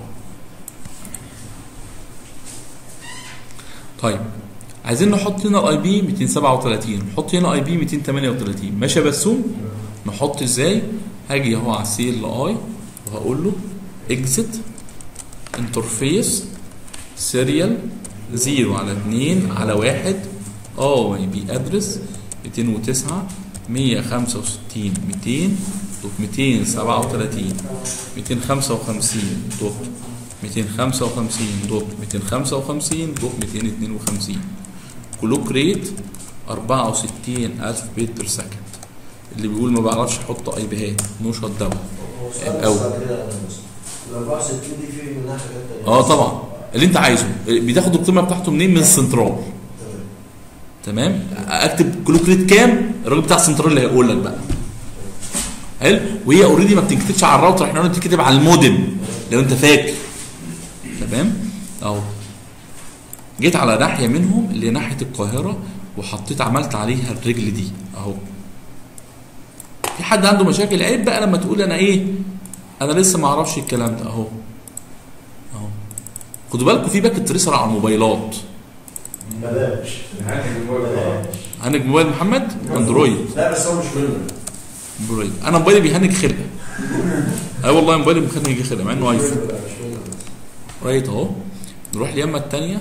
طيب عايزين نحط هنا الاي بي 237 نحط هنا اي بي 238 ماشي يا بسوم نحط ازاي هاجي اهو على السي ال اي وهقول له اكزit انترفيس سيريال 0 على 2 على 1 اه اي بي ادرس 209 165 200 دوت 237 255 دوت 255 دوت 255 دوت 252 كلوك ريت 64000 بيت بير سكند اللي بيقول ما بعرفش احط اي بيهات نو شت داون الأول. ال 64 دي في منها حاجات تانية اه طبعا اللي انت عايزه بتاخد القيمه بتاعته منين من السنترال تمام. تمام اكتب كلوك ريت كام الراجل بتاع السنترال اللي هيقول لك بقى حلو وهي اوريدي ما بتنكتبش على الراوتر احنا قلنا بتتكتب على المودم لو انت فاكر تمام اهو جيت على ناحيه منهم اللي هي ناحيه القاهره وحطيت عملت عليها الرجل دي اهو في حد عنده مشاكل عيب بقى لما تقول انا ايه انا لسه ما اعرفش الكلام ده اهو اهو خدوا بالكم في باكت تريسر على الموبايلات بلاش بلاش هنج موبايل محمد اندرويد لا بس هو مش منه اندرويد انا موبايلي بيهنج خلقه اي والله موبايلي بيهنج خلقه مع انه مش ايفون منه بقى، مش منه رايت اهو نروح اليمه الثانيه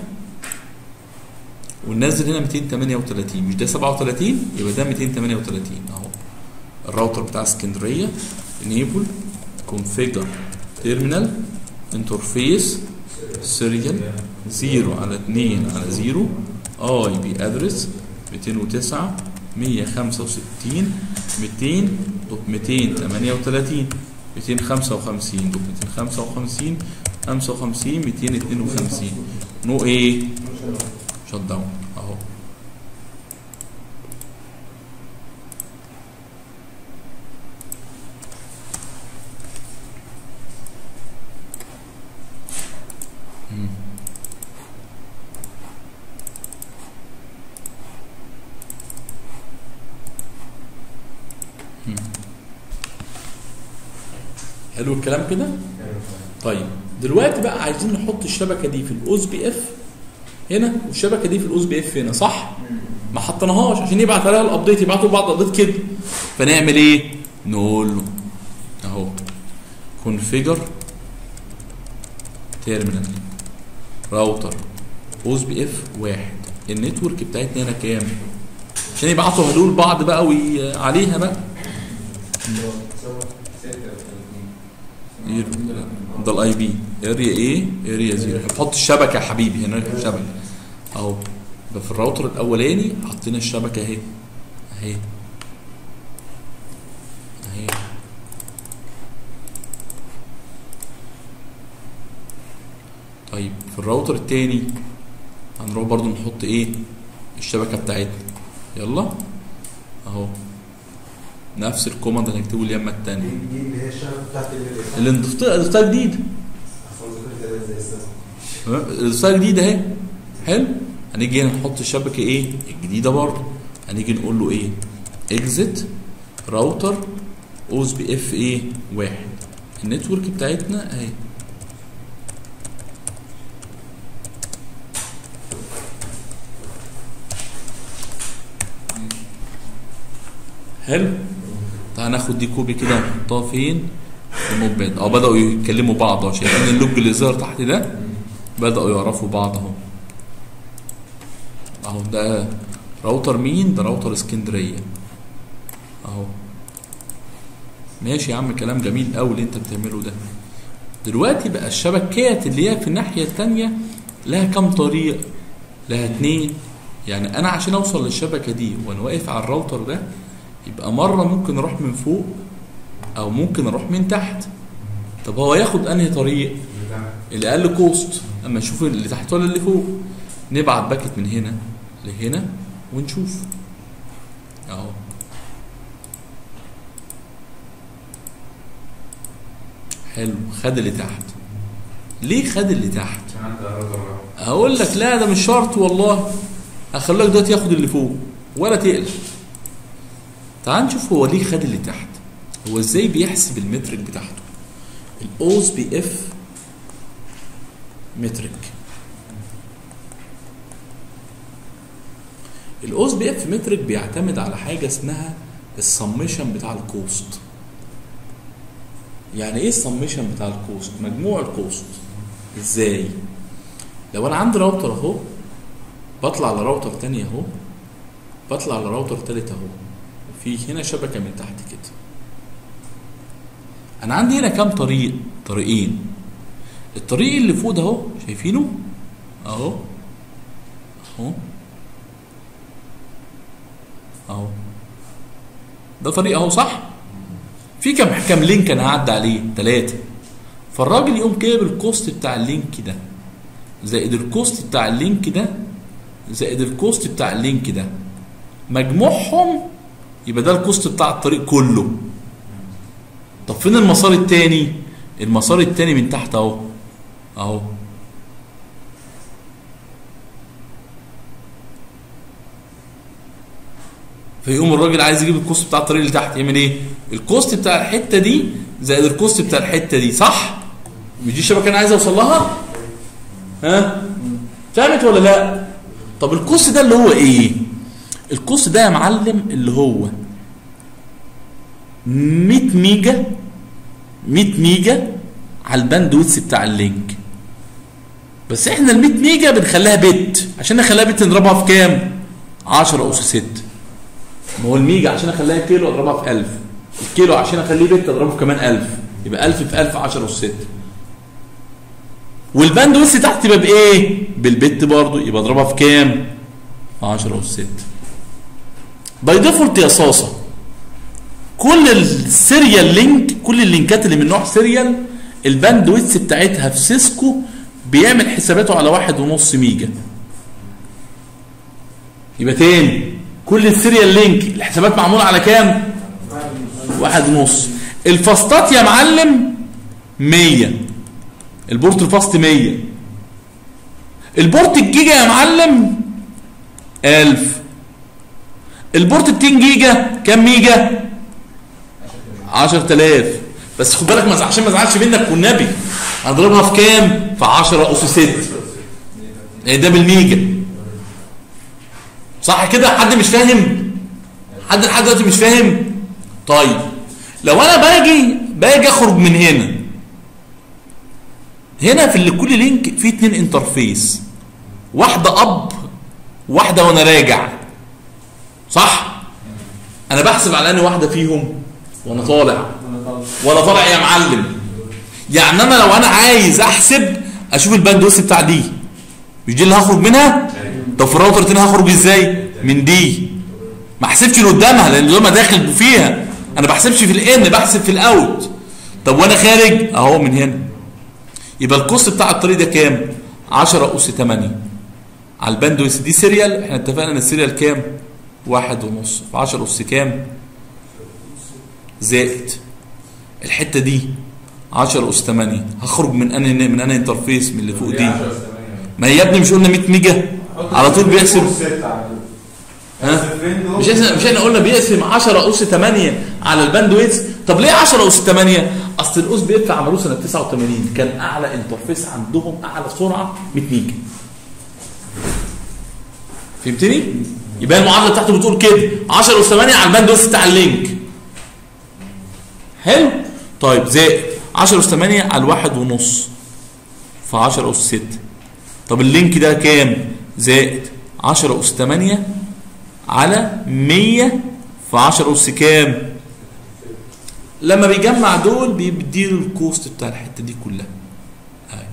وننزل هنا 238 مش ده 37 يبقى ده 238 اهو الراوتر بتاع اسكندريه انيبل كونفيجر تيرمينال انترفيس سيريال 0 على 2 على 0 اي بي ادرس 209 165 200 دوت 238 255 دوت 255 55 252 نو ايه شت داون اهو مم. مم. حلو الكلام كده طيب دلوقتي بقى عايزين نحط الشبكه دي في الاوز بي اف هنا والشبكه دي في الاوز بي اف هنا صح ما حطيناهاش عشان يبعت عليها الابديت يبعتوا بعض الابديت كده فنعمل ايه نقول له اهو كونفيجر تيرمينال راوتر اوز بي اف واحد النتورك بتاعتنا هنا كام عشان يبعتوا هلول بعض بقى وي... عليها بقى ده الاي بي اريا ايه اريا زيرو هنحط الشبكه يا حبيبي هنا شبكه اهو ده في الراوتر الاولاني حطينا الشبكه اهي اهي اهي طيب في الراوتر التاني هنروح برضو نحط ايه الشبكه بتاعتنا يلا اهو نفس الكوماند اللي هنكتبه اليمه التانيه دي دي اللي هي الشبكه بتاعت ال- اللي انضفتها اضفتها جديد أصلاً ذكرت زي السيستم. اضفتها جديد اهي حلو هنيجي هنا نحط الشبكه ايه الجديده برضه هنيجي نقول له ايه اكزit راوتر اوز بي اف ايه واحد النتورك بتاعتنا اهي حلو تعال ناخد دي كوبي كده ونحطها فين في النوت باد اه بداوا يكلموا بعض اهو شايفين اللوج اللي ظهر تحت ده بداوا يعرفوا بعض اهو اهو ده راوتر مين ده راوتر اسكندريه اهو ماشي يا عم كلام جميل قوي اللي انت بتعمله ده دلوقتي بقى الشبكات اللي هي في الناحيه التانيه لها كام طريق لها اتنين يعني انا عشان اوصل للشبكه دي وانا واقف على الراوتر ده يبقى مره ممكن اروح من فوق او ممكن اروح من تحت طب هو ياخد انهي طريق اللي اقل كوست اما نشوف اللي تحت ولا اللي فوق نبعت باكت من هنا لهنا ونشوف اهو حلو خد اللي تحت ليه خد اللي تحت عشان انت راجل هقول لك لا ده مش شرط والله هخليك دلوقتي ياخد اللي فوق ولا تقلق تعال نشوف هو ليه خد اللي تحت هو ازاي بيحسب المترك بتاعته الاوز بي اف مترك الاوز بي اف مترك بيعتمد على حاجه اسمها السمشن بتاع الكوست يعني ايه السمشن بتاع الكوست مجموع الكوست ازاي لو انا عندي راوتر اهو بطلع لراوتر تاني اهو بطلع لراوتر تالت اهو في هنا شبكه من تحت كده انا عندي هنا كام طريق طريقين الطريق اللي فوق ده اهو شايفينه اهو اهو اهو ده طريق اهو صح في كام كام لينك انا هعدي عليه ثلاثه فالراجل يقوم جايب الكوست بتاع اللينك ده زائد الكوست بتاع اللينك ده زائد الكوست بتاع اللينك ده مجموعهم يبقى ده الكوست بتاع الطريق كله طب فين المسار التاني المسار التاني من تحت اهو اهو فيقوم الراجل عايز يجيب الكوست بتاع الطريق اللي تحت يعمل ايه الكوست بتاع الحته دي زائد الكوست بتاع الحته دي صح مش دي الشبكه انا عايز اوصل لها ها فهمت ولا لا طب الكوست ده اللي هو ايه الكوست ده يا معلم اللي هو 100 ميجا 100 ميجا على الباند ويتس بتاع اللينك بس احنا ال 100 ميجا بنخليها بت عشان نخليها بت نضربها في كام 10 اس 6 ما هو الميجا عشان اخليها كيلو اضربها في 1000 الكيلو عشان اخليه بت اضربه في كمان 1000 يبقى 1000 في 1000 10 اس 6 والباند ويتس تحت يبقى بايه بالبت برضه يبقى اضربها في كام 10 اس 6 باي ديفولت يا صاصه كل السيريال لينك كل اللينكات اللي من نوع سيريال الباند ويتس بتاعتها في سيسكو بيعمل حساباته على واحد ونص ميجا يبقى تاني كل السيريال لينك الحسابات معموله على كام واحد ونص الفاستات يا معلم 100 البورت الفاست 100 البورت الجيجا يا معلم 1000 البورت 200 جيجا كام ميجا 10000 بس خد بالك ما عشان ما ازعلش منك والنبي هضربها في كام في 10 اس 6 يعني ده بالميجا صح كده حد مش فاهم حد لحد دلوقتي مش فاهم طيب لو انا باجي باجي اخرج من هنا هنا في اللي كل لينك فيه اتنين انترفيس واحده اب واحده وانا راجع صح انا بحسب على اني واحده فيهم وانا طالع وانا طالع يا معلم يعني انا لو انا عايز احسب اشوف الباندوس بتاع دي مش دي اللي هخرج منها طب في الراوتر التاني هخرج ازاي من دي ما احسبش اللي قدامها لان اللي داخل فيها انا بحسبش في الان بحسب في الاوت طب وانا خارج اهو من هنا يبقى الكوست بتاع الطريق ده كام 10 اس 8 على الباندويث دي سيريال احنا اتفقنا ان السيريال كام واحد ونص في 10 اس كام زائد الحته دي 10 اس 8 هخرج من انهي من انهي انترفيس من اللي فوق دي ما هي يا ابني مش قلنا 100 ميجا على طول بيحسب ها مش احنا مش احنا قلنا بيقسم 10 اس 8 على الباندويث طب ليه 10 اس 8 اصل الاس بي اف عملوه سنه 89 كان اعلى انترفيس عندهم اعلى سرعه 100 ميجا فهمتني يبقى المعادله بتاعته بتقول كده 10 اس 8 على الباند ويدث بتاع اللينك حلو طيب زائد 10 اس 8 على الواحد ونص في 10 اس 6 طب اللينك ده كام زائد 10 اس 8 على 100 في 10 اس كام لما بيجمع دول بيديله الكوست بتاع الحته دي كلها أهي.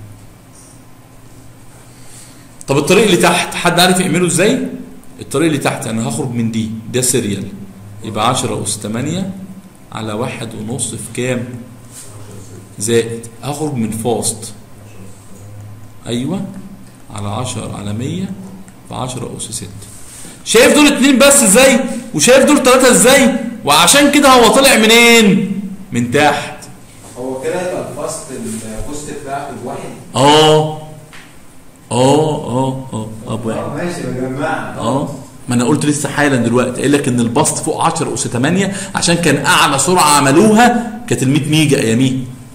طب الطريق اللي تحت حد عارف يعمله ازاي الطريق اللي تحت انا هخرج من دي ده سيريال يبقى 10 اس 8 على واحد ونص في كام زائد هخرج من فاست ايوه على 10 على 100 في 10 اس 6 شايف دول اتنين بس ازاي وشايف دول ثلاثة ازاي وعشان كده هو طلع منين من تحت هو كده يبقى الفاست الكوست بتاعته بواحد اه اه اه اه اه بواحد ماشي يا جماعه اه ما انا قلت لسه حالا دلوقتي قايل لك ان البسط فوق 10 اس 8 عشان كان اعلى سرعه عملوها كانت ال 100 ميجا اياميها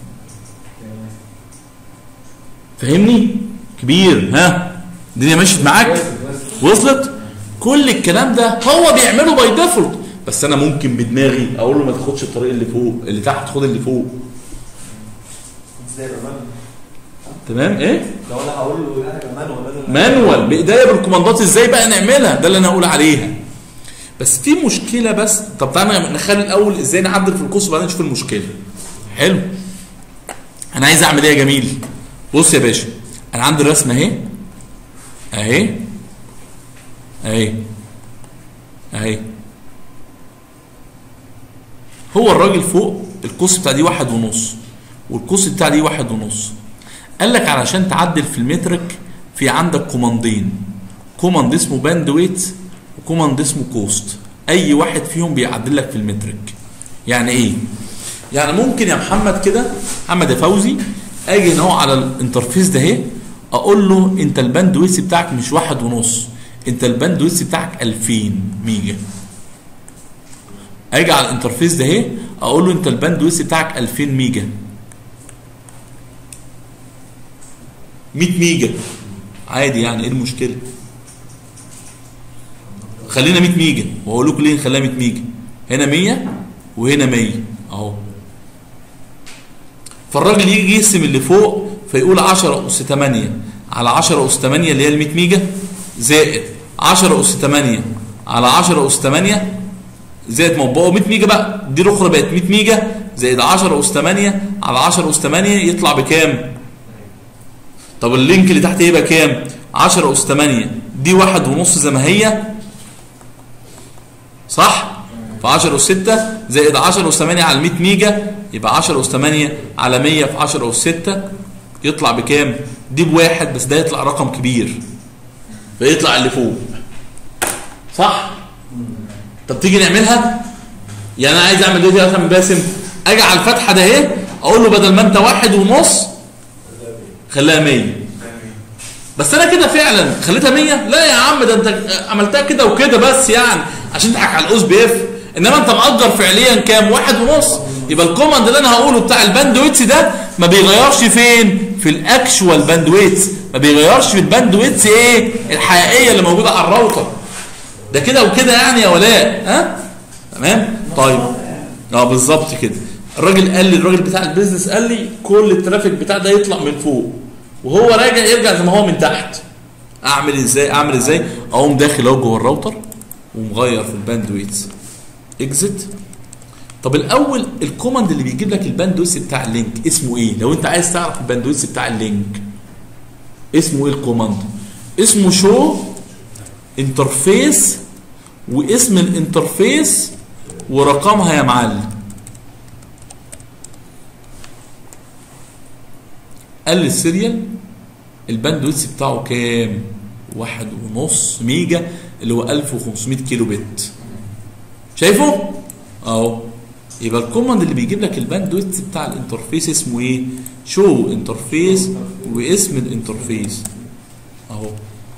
فاهمني كبير ها الدنيا مشيت معاك وصلت كل الكلام ده هو بيعمله باي ديفولت بس انا ممكن بدماغي اقول له ما تاخدش الطريق اللي فوق اللي تحت خد اللي فوق ازاي يبقى مانوال تمام ايه لو انا هقول له لا يبقى مانوال لازم مانوال بايديا بالكوماندات ازاي بقى نعملها ده اللي انا هقول عليها بس في مشكله بس طب تعالى نخلي الاول ازاي نعدل في الكورس وبعدين نشوف المشكله حلو انا عايز اعمل ايه يا جميل بص يا باشا انا عندي الرسمه اهي اهي اهي اهي هو الراجل فوق القوس بتاع دي واحد ونص والقوس بتاع دي واحد ونص قال لك علشان تعدل في المترك في عندك كوماندين كوماند اسمه باند ويت وكوماند اسمه كوست اي واحد فيهم بيعدل لك في المترك يعني ايه يعني ممكن يا محمد كده محمد يا فوزي اجي هنا على الانترفيس ده اهي اقول له انت الباند ويتس بتاعك مش واحد ونص انت الباند ويتس بتاعك 2000 ميجا اجي على الانترفيس ده اهي اقول له انت الباند ويتس بتاعك 2000 ميجا 100 ميجا عادي يعني ايه المشكله خلينا 100 ميجا واقول لكم ليه نخليها 100 ميجا هنا 100 وهنا 100 اهو فالراجل يجي يقسم اللي فوق فيقول 10 اس 8 على 10 اس 8 اللي هي ال 100 ميجا زائد 10 اس 8 على 10 اس 8 زائد ما بقوا 100 ميجا بقى دي الاخرى بقت 100 ميجا زائد 10 اس 8 على 10 اس 8 يطلع بكام؟ طب اللينك اللي تحت يبقى كام 10 اس 8 دي واحد ونص زي ما هي صح في 10 اس 6 زائد 10 اس 8 على 100 ميجا يبقى 10 اس 8 على 100 في 10 اس 6 يطلع بكام دي بواحد بس ده يطلع رقم كبير فيطلع اللي فوق صح طب تيجي نعملها يعني انا عايز اعمل دلوقتي يا اخي باسم اجي على الفتحه ده اهي اقول له بدل ما انت واحد ونص خليها 100 بس انا كده فعلا خليتها 100 لا يا عم ده انت عملتها كده وكده بس يعني عشان تضحك على الاوس بي اف انما انت مأجر فعليا كام واحد ونص يبقى الكوماند اللي انا هقوله بتاع الباند ويتس ده ما بيغيرش فين في الاكشوال باند ويتس ما بيغيرش في الباند ويتس ايه الحقيقيه اللي موجوده على الراوتر ده كده وكده يعني يا ولاء ها تمام طيب اه بالظبط كده الراجل قال لي الراجل بتاع البيزنس قال لي كل الترافيك بتاع ده يطلع من فوق وهو راجع يرجع زي ما هو من تحت اعمل ازاي اعمل ازاي اقوم داخل اهو جوه الراوتر ومغير في الباند ويتس اكزit طب الاول الكوماند اللي بيجيب لك الباند ويتس بتاع اللينك اسمه ايه لو انت عايز تعرف الباند ويتس بتاع اللينك اسمه ايه الكوماند اسمه شو انترفيس واسم الانترفيس ورقمها يا معلم قال لي السيريال الباندويتس بتاعه كام؟ واحد ونص ميجا اللي هو 1500 كيلو بت شايفه؟ اهو يبقى الكوماند اللي بيجيب لك الباندويتس بتاع الانترفيس اسمه ايه؟ شو انترفيس واسم الانترفيس اهو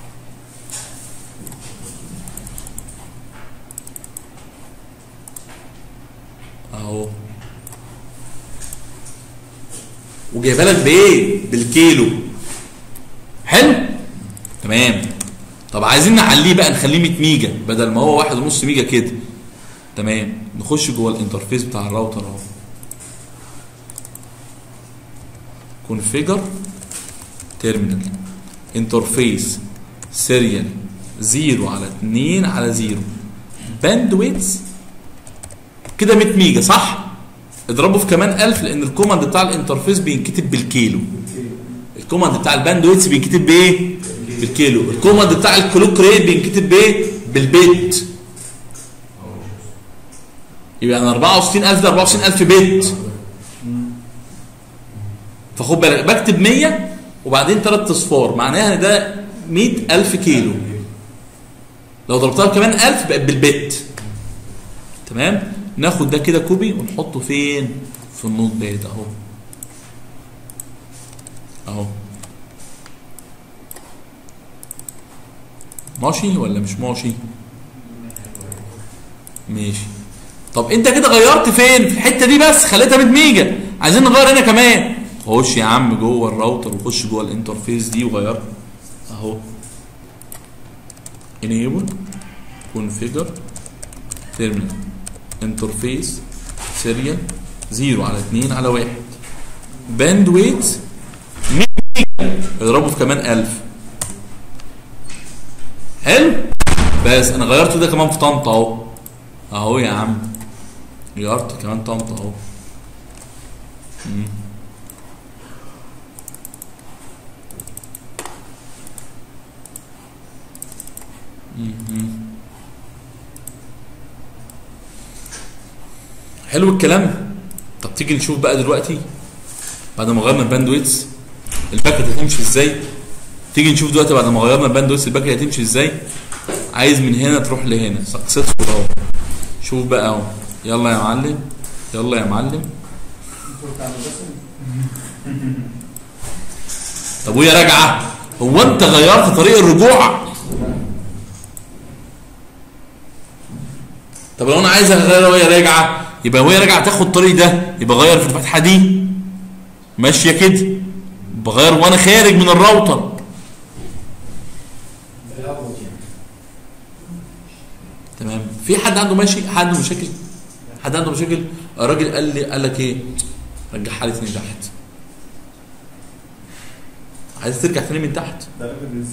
اهو وجايبها لك بايه؟ بالكيلو حلو؟ تمام طب عايزين نعليه بقى نخليه 100 ميجا بدل ما هو واحد ونص ميجا كده تمام نخش جوه الانترفيس بتاع الراوتر اهو كونفيجر تيرمينال انترفيس سيريال 0 على 2 على 0 باندويتس كده 100 ميجا صح اضربه في كمان 1000 لان الكوماند بتاع الانترفيس بينكتب بالكيلو الكوماند بتاع الباندويتس بينكتب بايه بالكيلو الكوماند بتاع الكلوك ريت بينكتب بايه بالبيت يبقى انا 64000 ده 64000 بت فخد بالك بكتب 100 وبعدين ثلاث اصفار معناها ان ده 100000 كيلو لو ضربتها كمان 1000 بقت بالبت تمام ناخد ده كده كوبي ونحطه فين في النوت باد اهو اهو ماشي ولا مش ماشي ماشي طب انت كده غيرت فين في الحته دي بس خليتها 100 ميجا عايزين نغير هنا كمان خش يا عم جوه الراوتر وخش جوه الانترفيس دي وغير اهو enable configure terminal interface serial 0 على 2 على 1 bandwidth 100 ميجا اضربه في كمان 1000 حلو بس انا غيرته ده كمان في طنطا اهو اهو يا عم غيرت كمان طنطا اهو مم. مم. حلو الكلام طب تيجي نشوف بقى دلوقتي بعد ما غيرنا الباندويتس الباكت هتمشي ازاي تيجي نشوف دلوقتي بعد ما غيرنا الباندويتس الباكت هتمشي ازاي عايز من هنا تروح لهنا سكسسفول اهو شوف بقى اهو يلا يا معلم يلا يا معلم طب وهي راجعه هو انت غيرت طريق الرجوع طب لو انا عايز اغيرها وهي راجعه يبقى وهي راجعه تاخد الطريق ده يبقى غير في الفتحه دي ماشيه كده بغير وانا خارج من الراوتر تمام في حد عنده ماشي حد عنده مشاكل حد عنده مشاكل الراجل قال لي قال لك ايه رجعها لي تاني تحت عايز ترجع تاني من تحت ده راجل بينزل.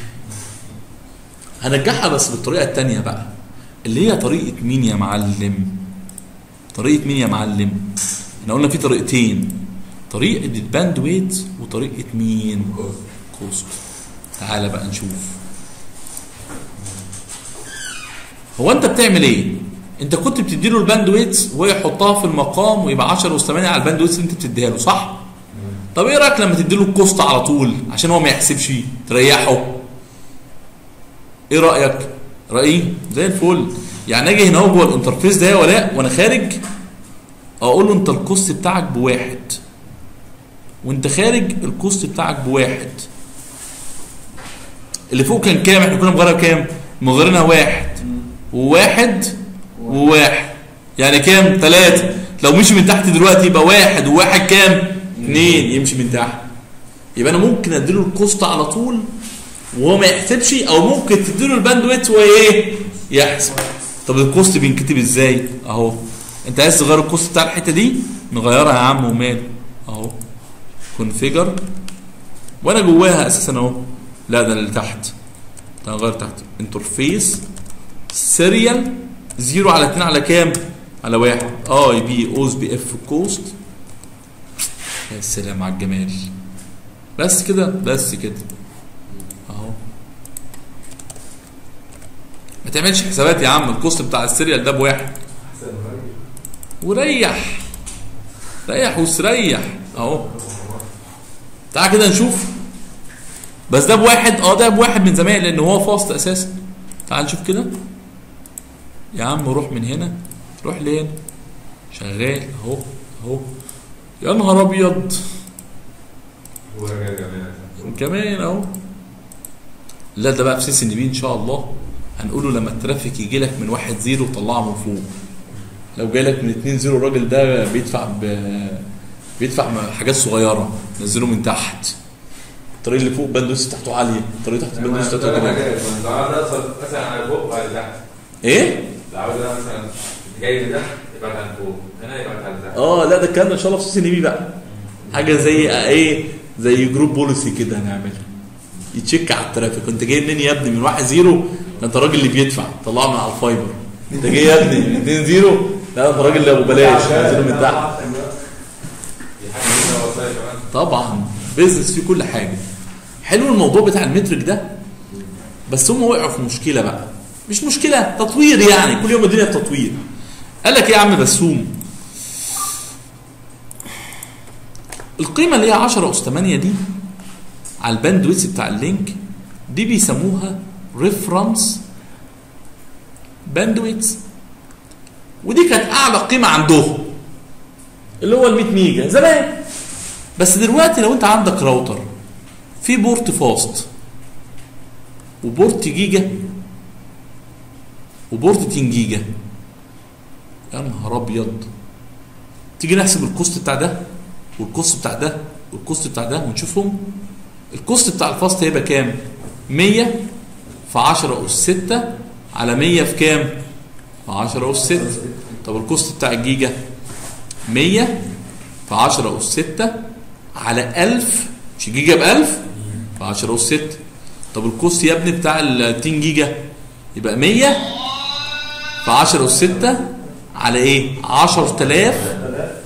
هنرجعها بس بالطريقه التانية بقى اللي هي طريقه مين يا معلم طريقه مين يا معلم احنا قلنا في طريقتين طريقه الباندويت وطريقه مين كوست تعالى بقى نشوف هو انت بتعمل ايه انت كنت بتدي له الباندويتس وهو يحطها في المقام ويبقى 10 و8 على الباندويتس اللي انت بتديها له صح طب ايه رايك لما تدي له الكوست على طول عشان هو ما يحسبش تريحه ايه رايك رايي زي الفل يعني اجي هنا اهو جوه الانترفيس ده يا ولاء وانا خارج اقول له انت الكوست بتاعك بواحد وانت خارج الكوست بتاعك بواحد اللي فوق كان كام احنا كنا مغيرها كام مغيرينها واحد وواحد وواحد يعني كام ثلاثة لو مشي من تحت دلوقتي يبقى واحد وواحد كام اثنين يمشي من تحت يبقى انا ممكن اديله الكوست على طول وهو ما يحسبش او ممكن تديله الباندويت وهو ايه يحسب طب الكوست بينكتب ازاي اهو انت عايز تغير الكوست بتاع الحته دي نغيرها يا عم وماله اهو كونفيجر وانا جواها اساسا اهو لا ده اللي تحت تعال نغير تحت انترفيس سيريال زيرو على 2 على كام على واحد اي بي اوز بي اف كوست يا سلام على الجمال بس كده بس كده اهو ما تعملش حسابات يا عم الكوست بتاع السيريال ده بواحد احسن راجل. وريح ريح واستريح اهو تعال كده نشوف بس ده بواحد اه ده بواحد من زمان لان هو فاست اساسا تعال نشوف كده يا عم روح من هنا روح لين شغال اهو اهو يا نهار ابيض هو راجع جميل كمان اهو لا ده بقى في سيس ان بي ان شاء الله هنقوله لما الترافيك يجي لك من واحد زيرو طلعه من فوق لو جاي لك من اتنين زيرو الراجل ده بيدفع ب... بيدفع م- حاجات صغيره نزله من تحت الطريق اللي فوق باندويتس بتاعته عاليه الطريق تحت باندويتس ده بتاعته انا عاليه جاي لو عاوز اوصل مثلا على فوق بعد تحت ايه لو عاوز انا مثلا جاي من ده يبعد عن فوق هنا يبعد عن تحت اه لا ده الكلام ده ان شاء الله في سي بي بقى حاجه زي ايه زي جروب بوليسي كده هنعملها يتشيك على الترافيك انت جاي منين يا ابني من واحد زيرو ده انت الراجل اللي بيدفع طلعه من على الفايبر انت جاي يا ابني من 2 زيرو لا انت راجل اللي ابو بلاش نزله من تحت دي حاجه كده وصايه كمان طبعا بيزنس فيه كل حاجه حلو الموضوع بتاع المترك ده بس هم وقعوا في مشكله بقى مش مشكله تطوير يعني كل يوم الدنيا تطوير قال لك ايه يا عم بسوم القيمه اللي هي 10 اس 8 دي على الباندويتس بتاع اللينك دي بيسموها ريفرنس باندويتس ودي كانت اعلى قيمه عندهم اللي هو ال 100 ميجا زمان بس دلوقتي لو انت عندك راوتر في بورت فاست وبورت جيجا وبورت 10 جيجا يا نهار ابيض تيجي نحسب الكوست بتاع ده والكوست بتاع ده والكوست بتاع ده ونشوفهم الكوست بتاع الفاست هيبقى كام 100 في 10 اس 6 على 100 في كام في 10 اس 6 طب الكوست بتاع الجيجا 100 في 10 اس 6 على 1000 مش جيجا ب 1000 في 10 اس 6 طب الكوست يا ابني بتاع ال 200 جيجا يبقى 100 في 10 اس 6 على ايه 10000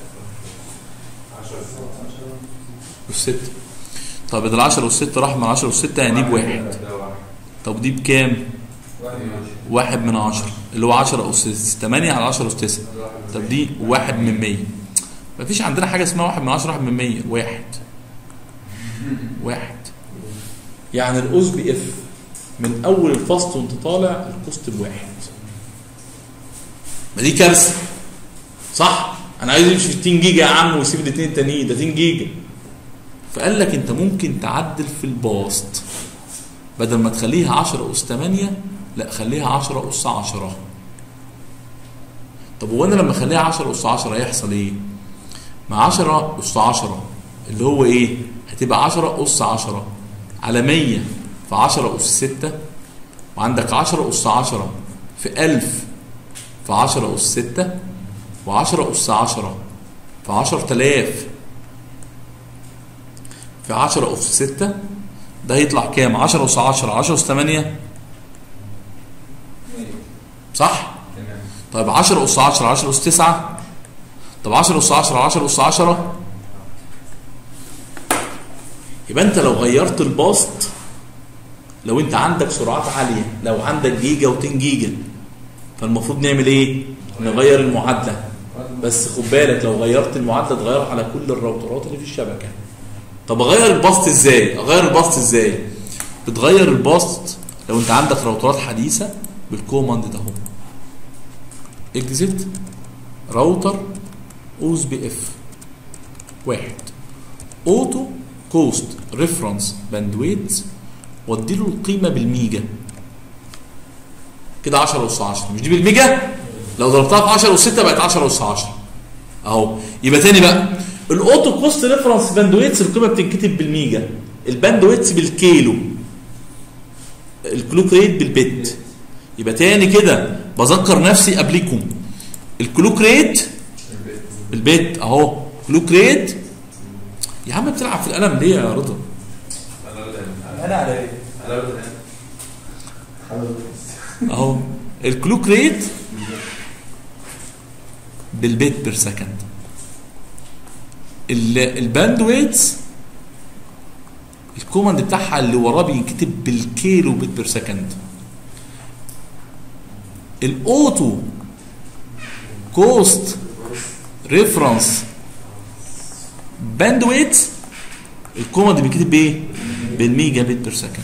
اس 6 طب ال 10 اس 6 راح من 10 اس 6 يعني دي بواحد ده واحد طب دي بكام؟ واحد من عشرة اللي هو 10 أس 8 على 10 أس 9 طب دي واحد من 100 مفيش عندنا حاجة اسمها واحد من 10 واحد من 100 واحد واحد يعني الأوز بي اف من أول الفصل وأنت طالع الكوست بواحد ما دي كارثة صح؟ أنا عايز يمشي 2 جيجا يا عم ويسيب الاثنين التانيين ده 2 جيجا فقال لك أنت ممكن تعدل في الباست بدل ما تخليها 10 أس 8 لا خليها 10 أس 10 طب هو انا لما اخليها 10 أس 10 هيحصل ايه؟ مع 10 أس 10 اللي هو ايه؟ هتبقى 10 أس 10 على 100 في 10 أس 6 وعندك 10 أس 10 في 1000 في 10 أس 6 و10 أس 10 في 10000 في 10 أس 6 ده هيطلع كام 10 أس 10 10 أس 8 صح طيب 10 أس 10 10 أس 9 طب 10 أس 10 10 أس 10 يبقى انت لو غيرت الباست لو انت عندك سرعات عاليه لو عندك جيجا و2 جيجا فالمفروض نعمل ايه نغير المعادله بس خد بالك لو غيرت المعادله تغيرها على كل الراوترات اللي في الشبكه طب اغير الباست ازاي اغير الباست ازاي بتغير الباست لو انت عندك راوترات حديثه بالكوماند ده اهو اكزيت راوتر اوز بي اف واحد اوتو كوست ريفرنس باندويت واديله القيمه بالميجا كده 10 اس 10 مش دي بالميجا لو ضربتها في 10 اس 6 بقت 10 اس 10 اهو يبقى تاني بقى الاوتو كوست ريفرنس باندويتس القيمه بتنكتب بالميجا الباندويتس بالكيلو الكلوك ريت بالبت يبقى تاني كده بذكر نفسي قبلكم الكلوك ريت بالبت اهو كلوك ريت يا عم بتلعب في القلم ليه يا رضا انا قلت هنا. انا على ايه؟ انا قلت هنا. اهو الكلوك ريت بالبيت بير سكند الباندويتس الكوماند بتاعها اللي وراه بينكتب بالكيلو بيت بير سكند الاوتو كوست ريفرنس باندويتس الكوماند بينكتب بايه؟ بالميجا بيت بير سكند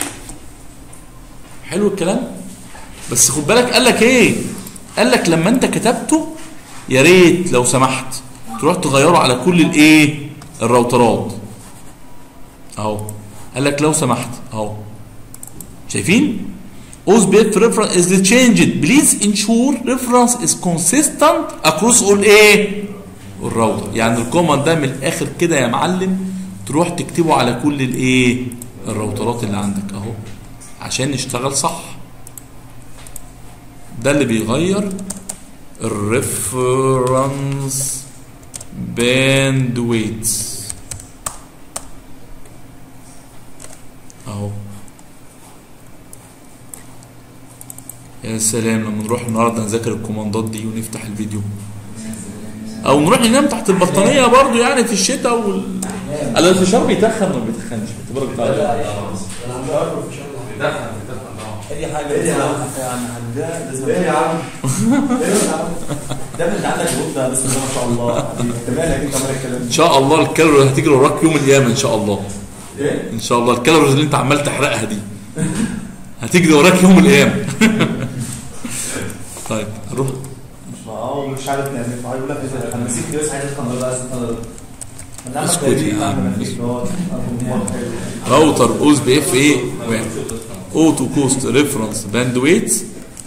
حلو الكلام بس خد بالك قال لك ايه قال لك لما انت كتبته يا ريت لو سمحت تروح تغيره على كل الايه الراوترات اهو قال لك لو سمحت اهو شايفين OSPF reference is changed please ensure reference is consistent across all ايه الراوتر يعني الكوماند ده من الاخر كده يا معلم تروح تكتبه على كل الايه الراوترات اللي عندك اهو عشان نشتغل صح ده اللي بيغير الريفرنس باندويتس اهو يا سلام لما نروح النهارده نذاكر الكوماندات دي ونفتح الفيديو او نروح ننام تحت البطانيه برضو يعني في الشتاء وال... الانتشار بيتخن ولا ما بيتخنش اعتبارك بتاع ده. انا مش عارف في شغل بيدخن بيدخن طبعا اي حاجه إيه يا عم؟ يعني ده لازم ايه يا عم؟ ايه يا عم؟ ده انت عندك غده بسم الله ما شاء الله حبيبي. انت مالك انت مالك الكلام ان شاء الله الكالوري هتجري وراك يوم القيامه ان شاء الله ايه؟ ان شاء الله الكالوريز اللي انت عمال تحرقها دي هتجري وراك يوم القيامه طيب نروح مش اه مش عارف يعني يقول لك اذا انا نسيت بس عايز افهم ولا عايز افهم اسكت يا عم. راوتر اوز بي اف ايه اوتو كوست ريفرنس باندويت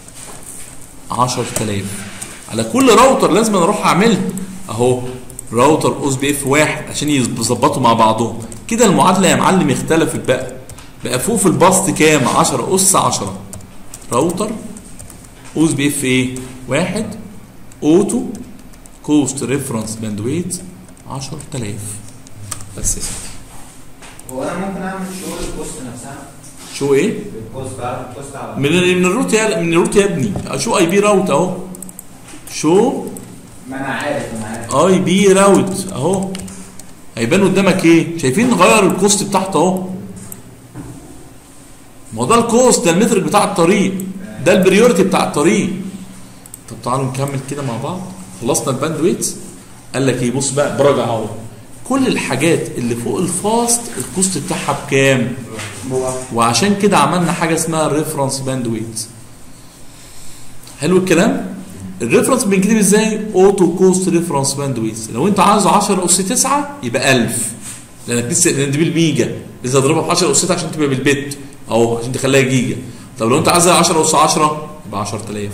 10000 على كل راوتر لازم أنا اروح اعملها اهو راوتر اوز بي اف واحد عشان يظبطوا مع بعضهم كده المعادله يا معلم اختلفت بقى بقى فوق في البسط كام 10 اس 10 راوتر اوز بي اف ايه واحد اوتو كوست ريفرنس باندويت 10000 بس يا سيدي هو انا ممكن اعمل شغل البوست نفسها شو ايه؟ البوست بقى البوست على من من الروت يا من الروت يا ابني شو اي بي راوت اهو شو ما انا عارف انا عارف اي بي راوت اهو هيبان قدامك ايه شايفين غير الكوست بتاعته اهو ما هو ده الكوست ده المترك بتاع الطريق ده البريورتي بتاع الطريق طب تعالوا نكمل كده مع بعض خلصنا الباندويت قال لك ايه بص بقى براجع اهو كل الحاجات اللي فوق الفاست الكوست بتاعها بكام وعشان كده عملنا حاجه اسمها الريفرنس باندويت حلو الكلام الريفرنس بنكتب ازاي اوتو كوست ريفرنس باندويت لو انت عايزه 10 اس 9 يبقى 1000 لانك لسه لان دي بالميجا لسه اضربها في 10 اس 6 عشان تبقى بالبت اهو عشان تخليها جيجا طب لو انت عايزها 10 اس 10 يبقى 10000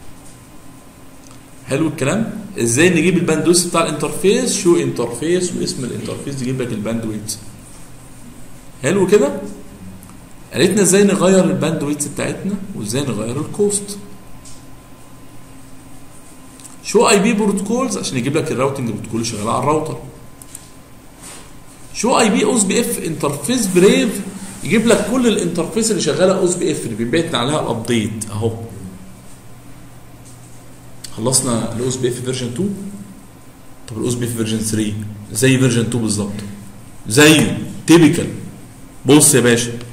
حلو الكلام ازاي نجيب الباندويت بتاع الانترفيس شو انترفيس واسم الانترفيس يجيب لك الباندويت حلو كده قالتنا ازاي نغير الباندويتس بتاعتنا وازاي نغير الكوست شو اي بي بروتوكولز عشان يجيب لك الراوتنج بروتوكول اللي شغال على الراوتر شو اي بي اوز بي اف انترفيس بريف يجيب لك كل الانترفيس اللي شغاله اوز بي اف اللي بيبعتنا عليها الابديت اهو خلصنا الاوز بي اف فيرجن 2 طب الاوز بي اف فيرجن 3 زي فيرجن 2 بالظبط زيه تيبيكال بص يا باشا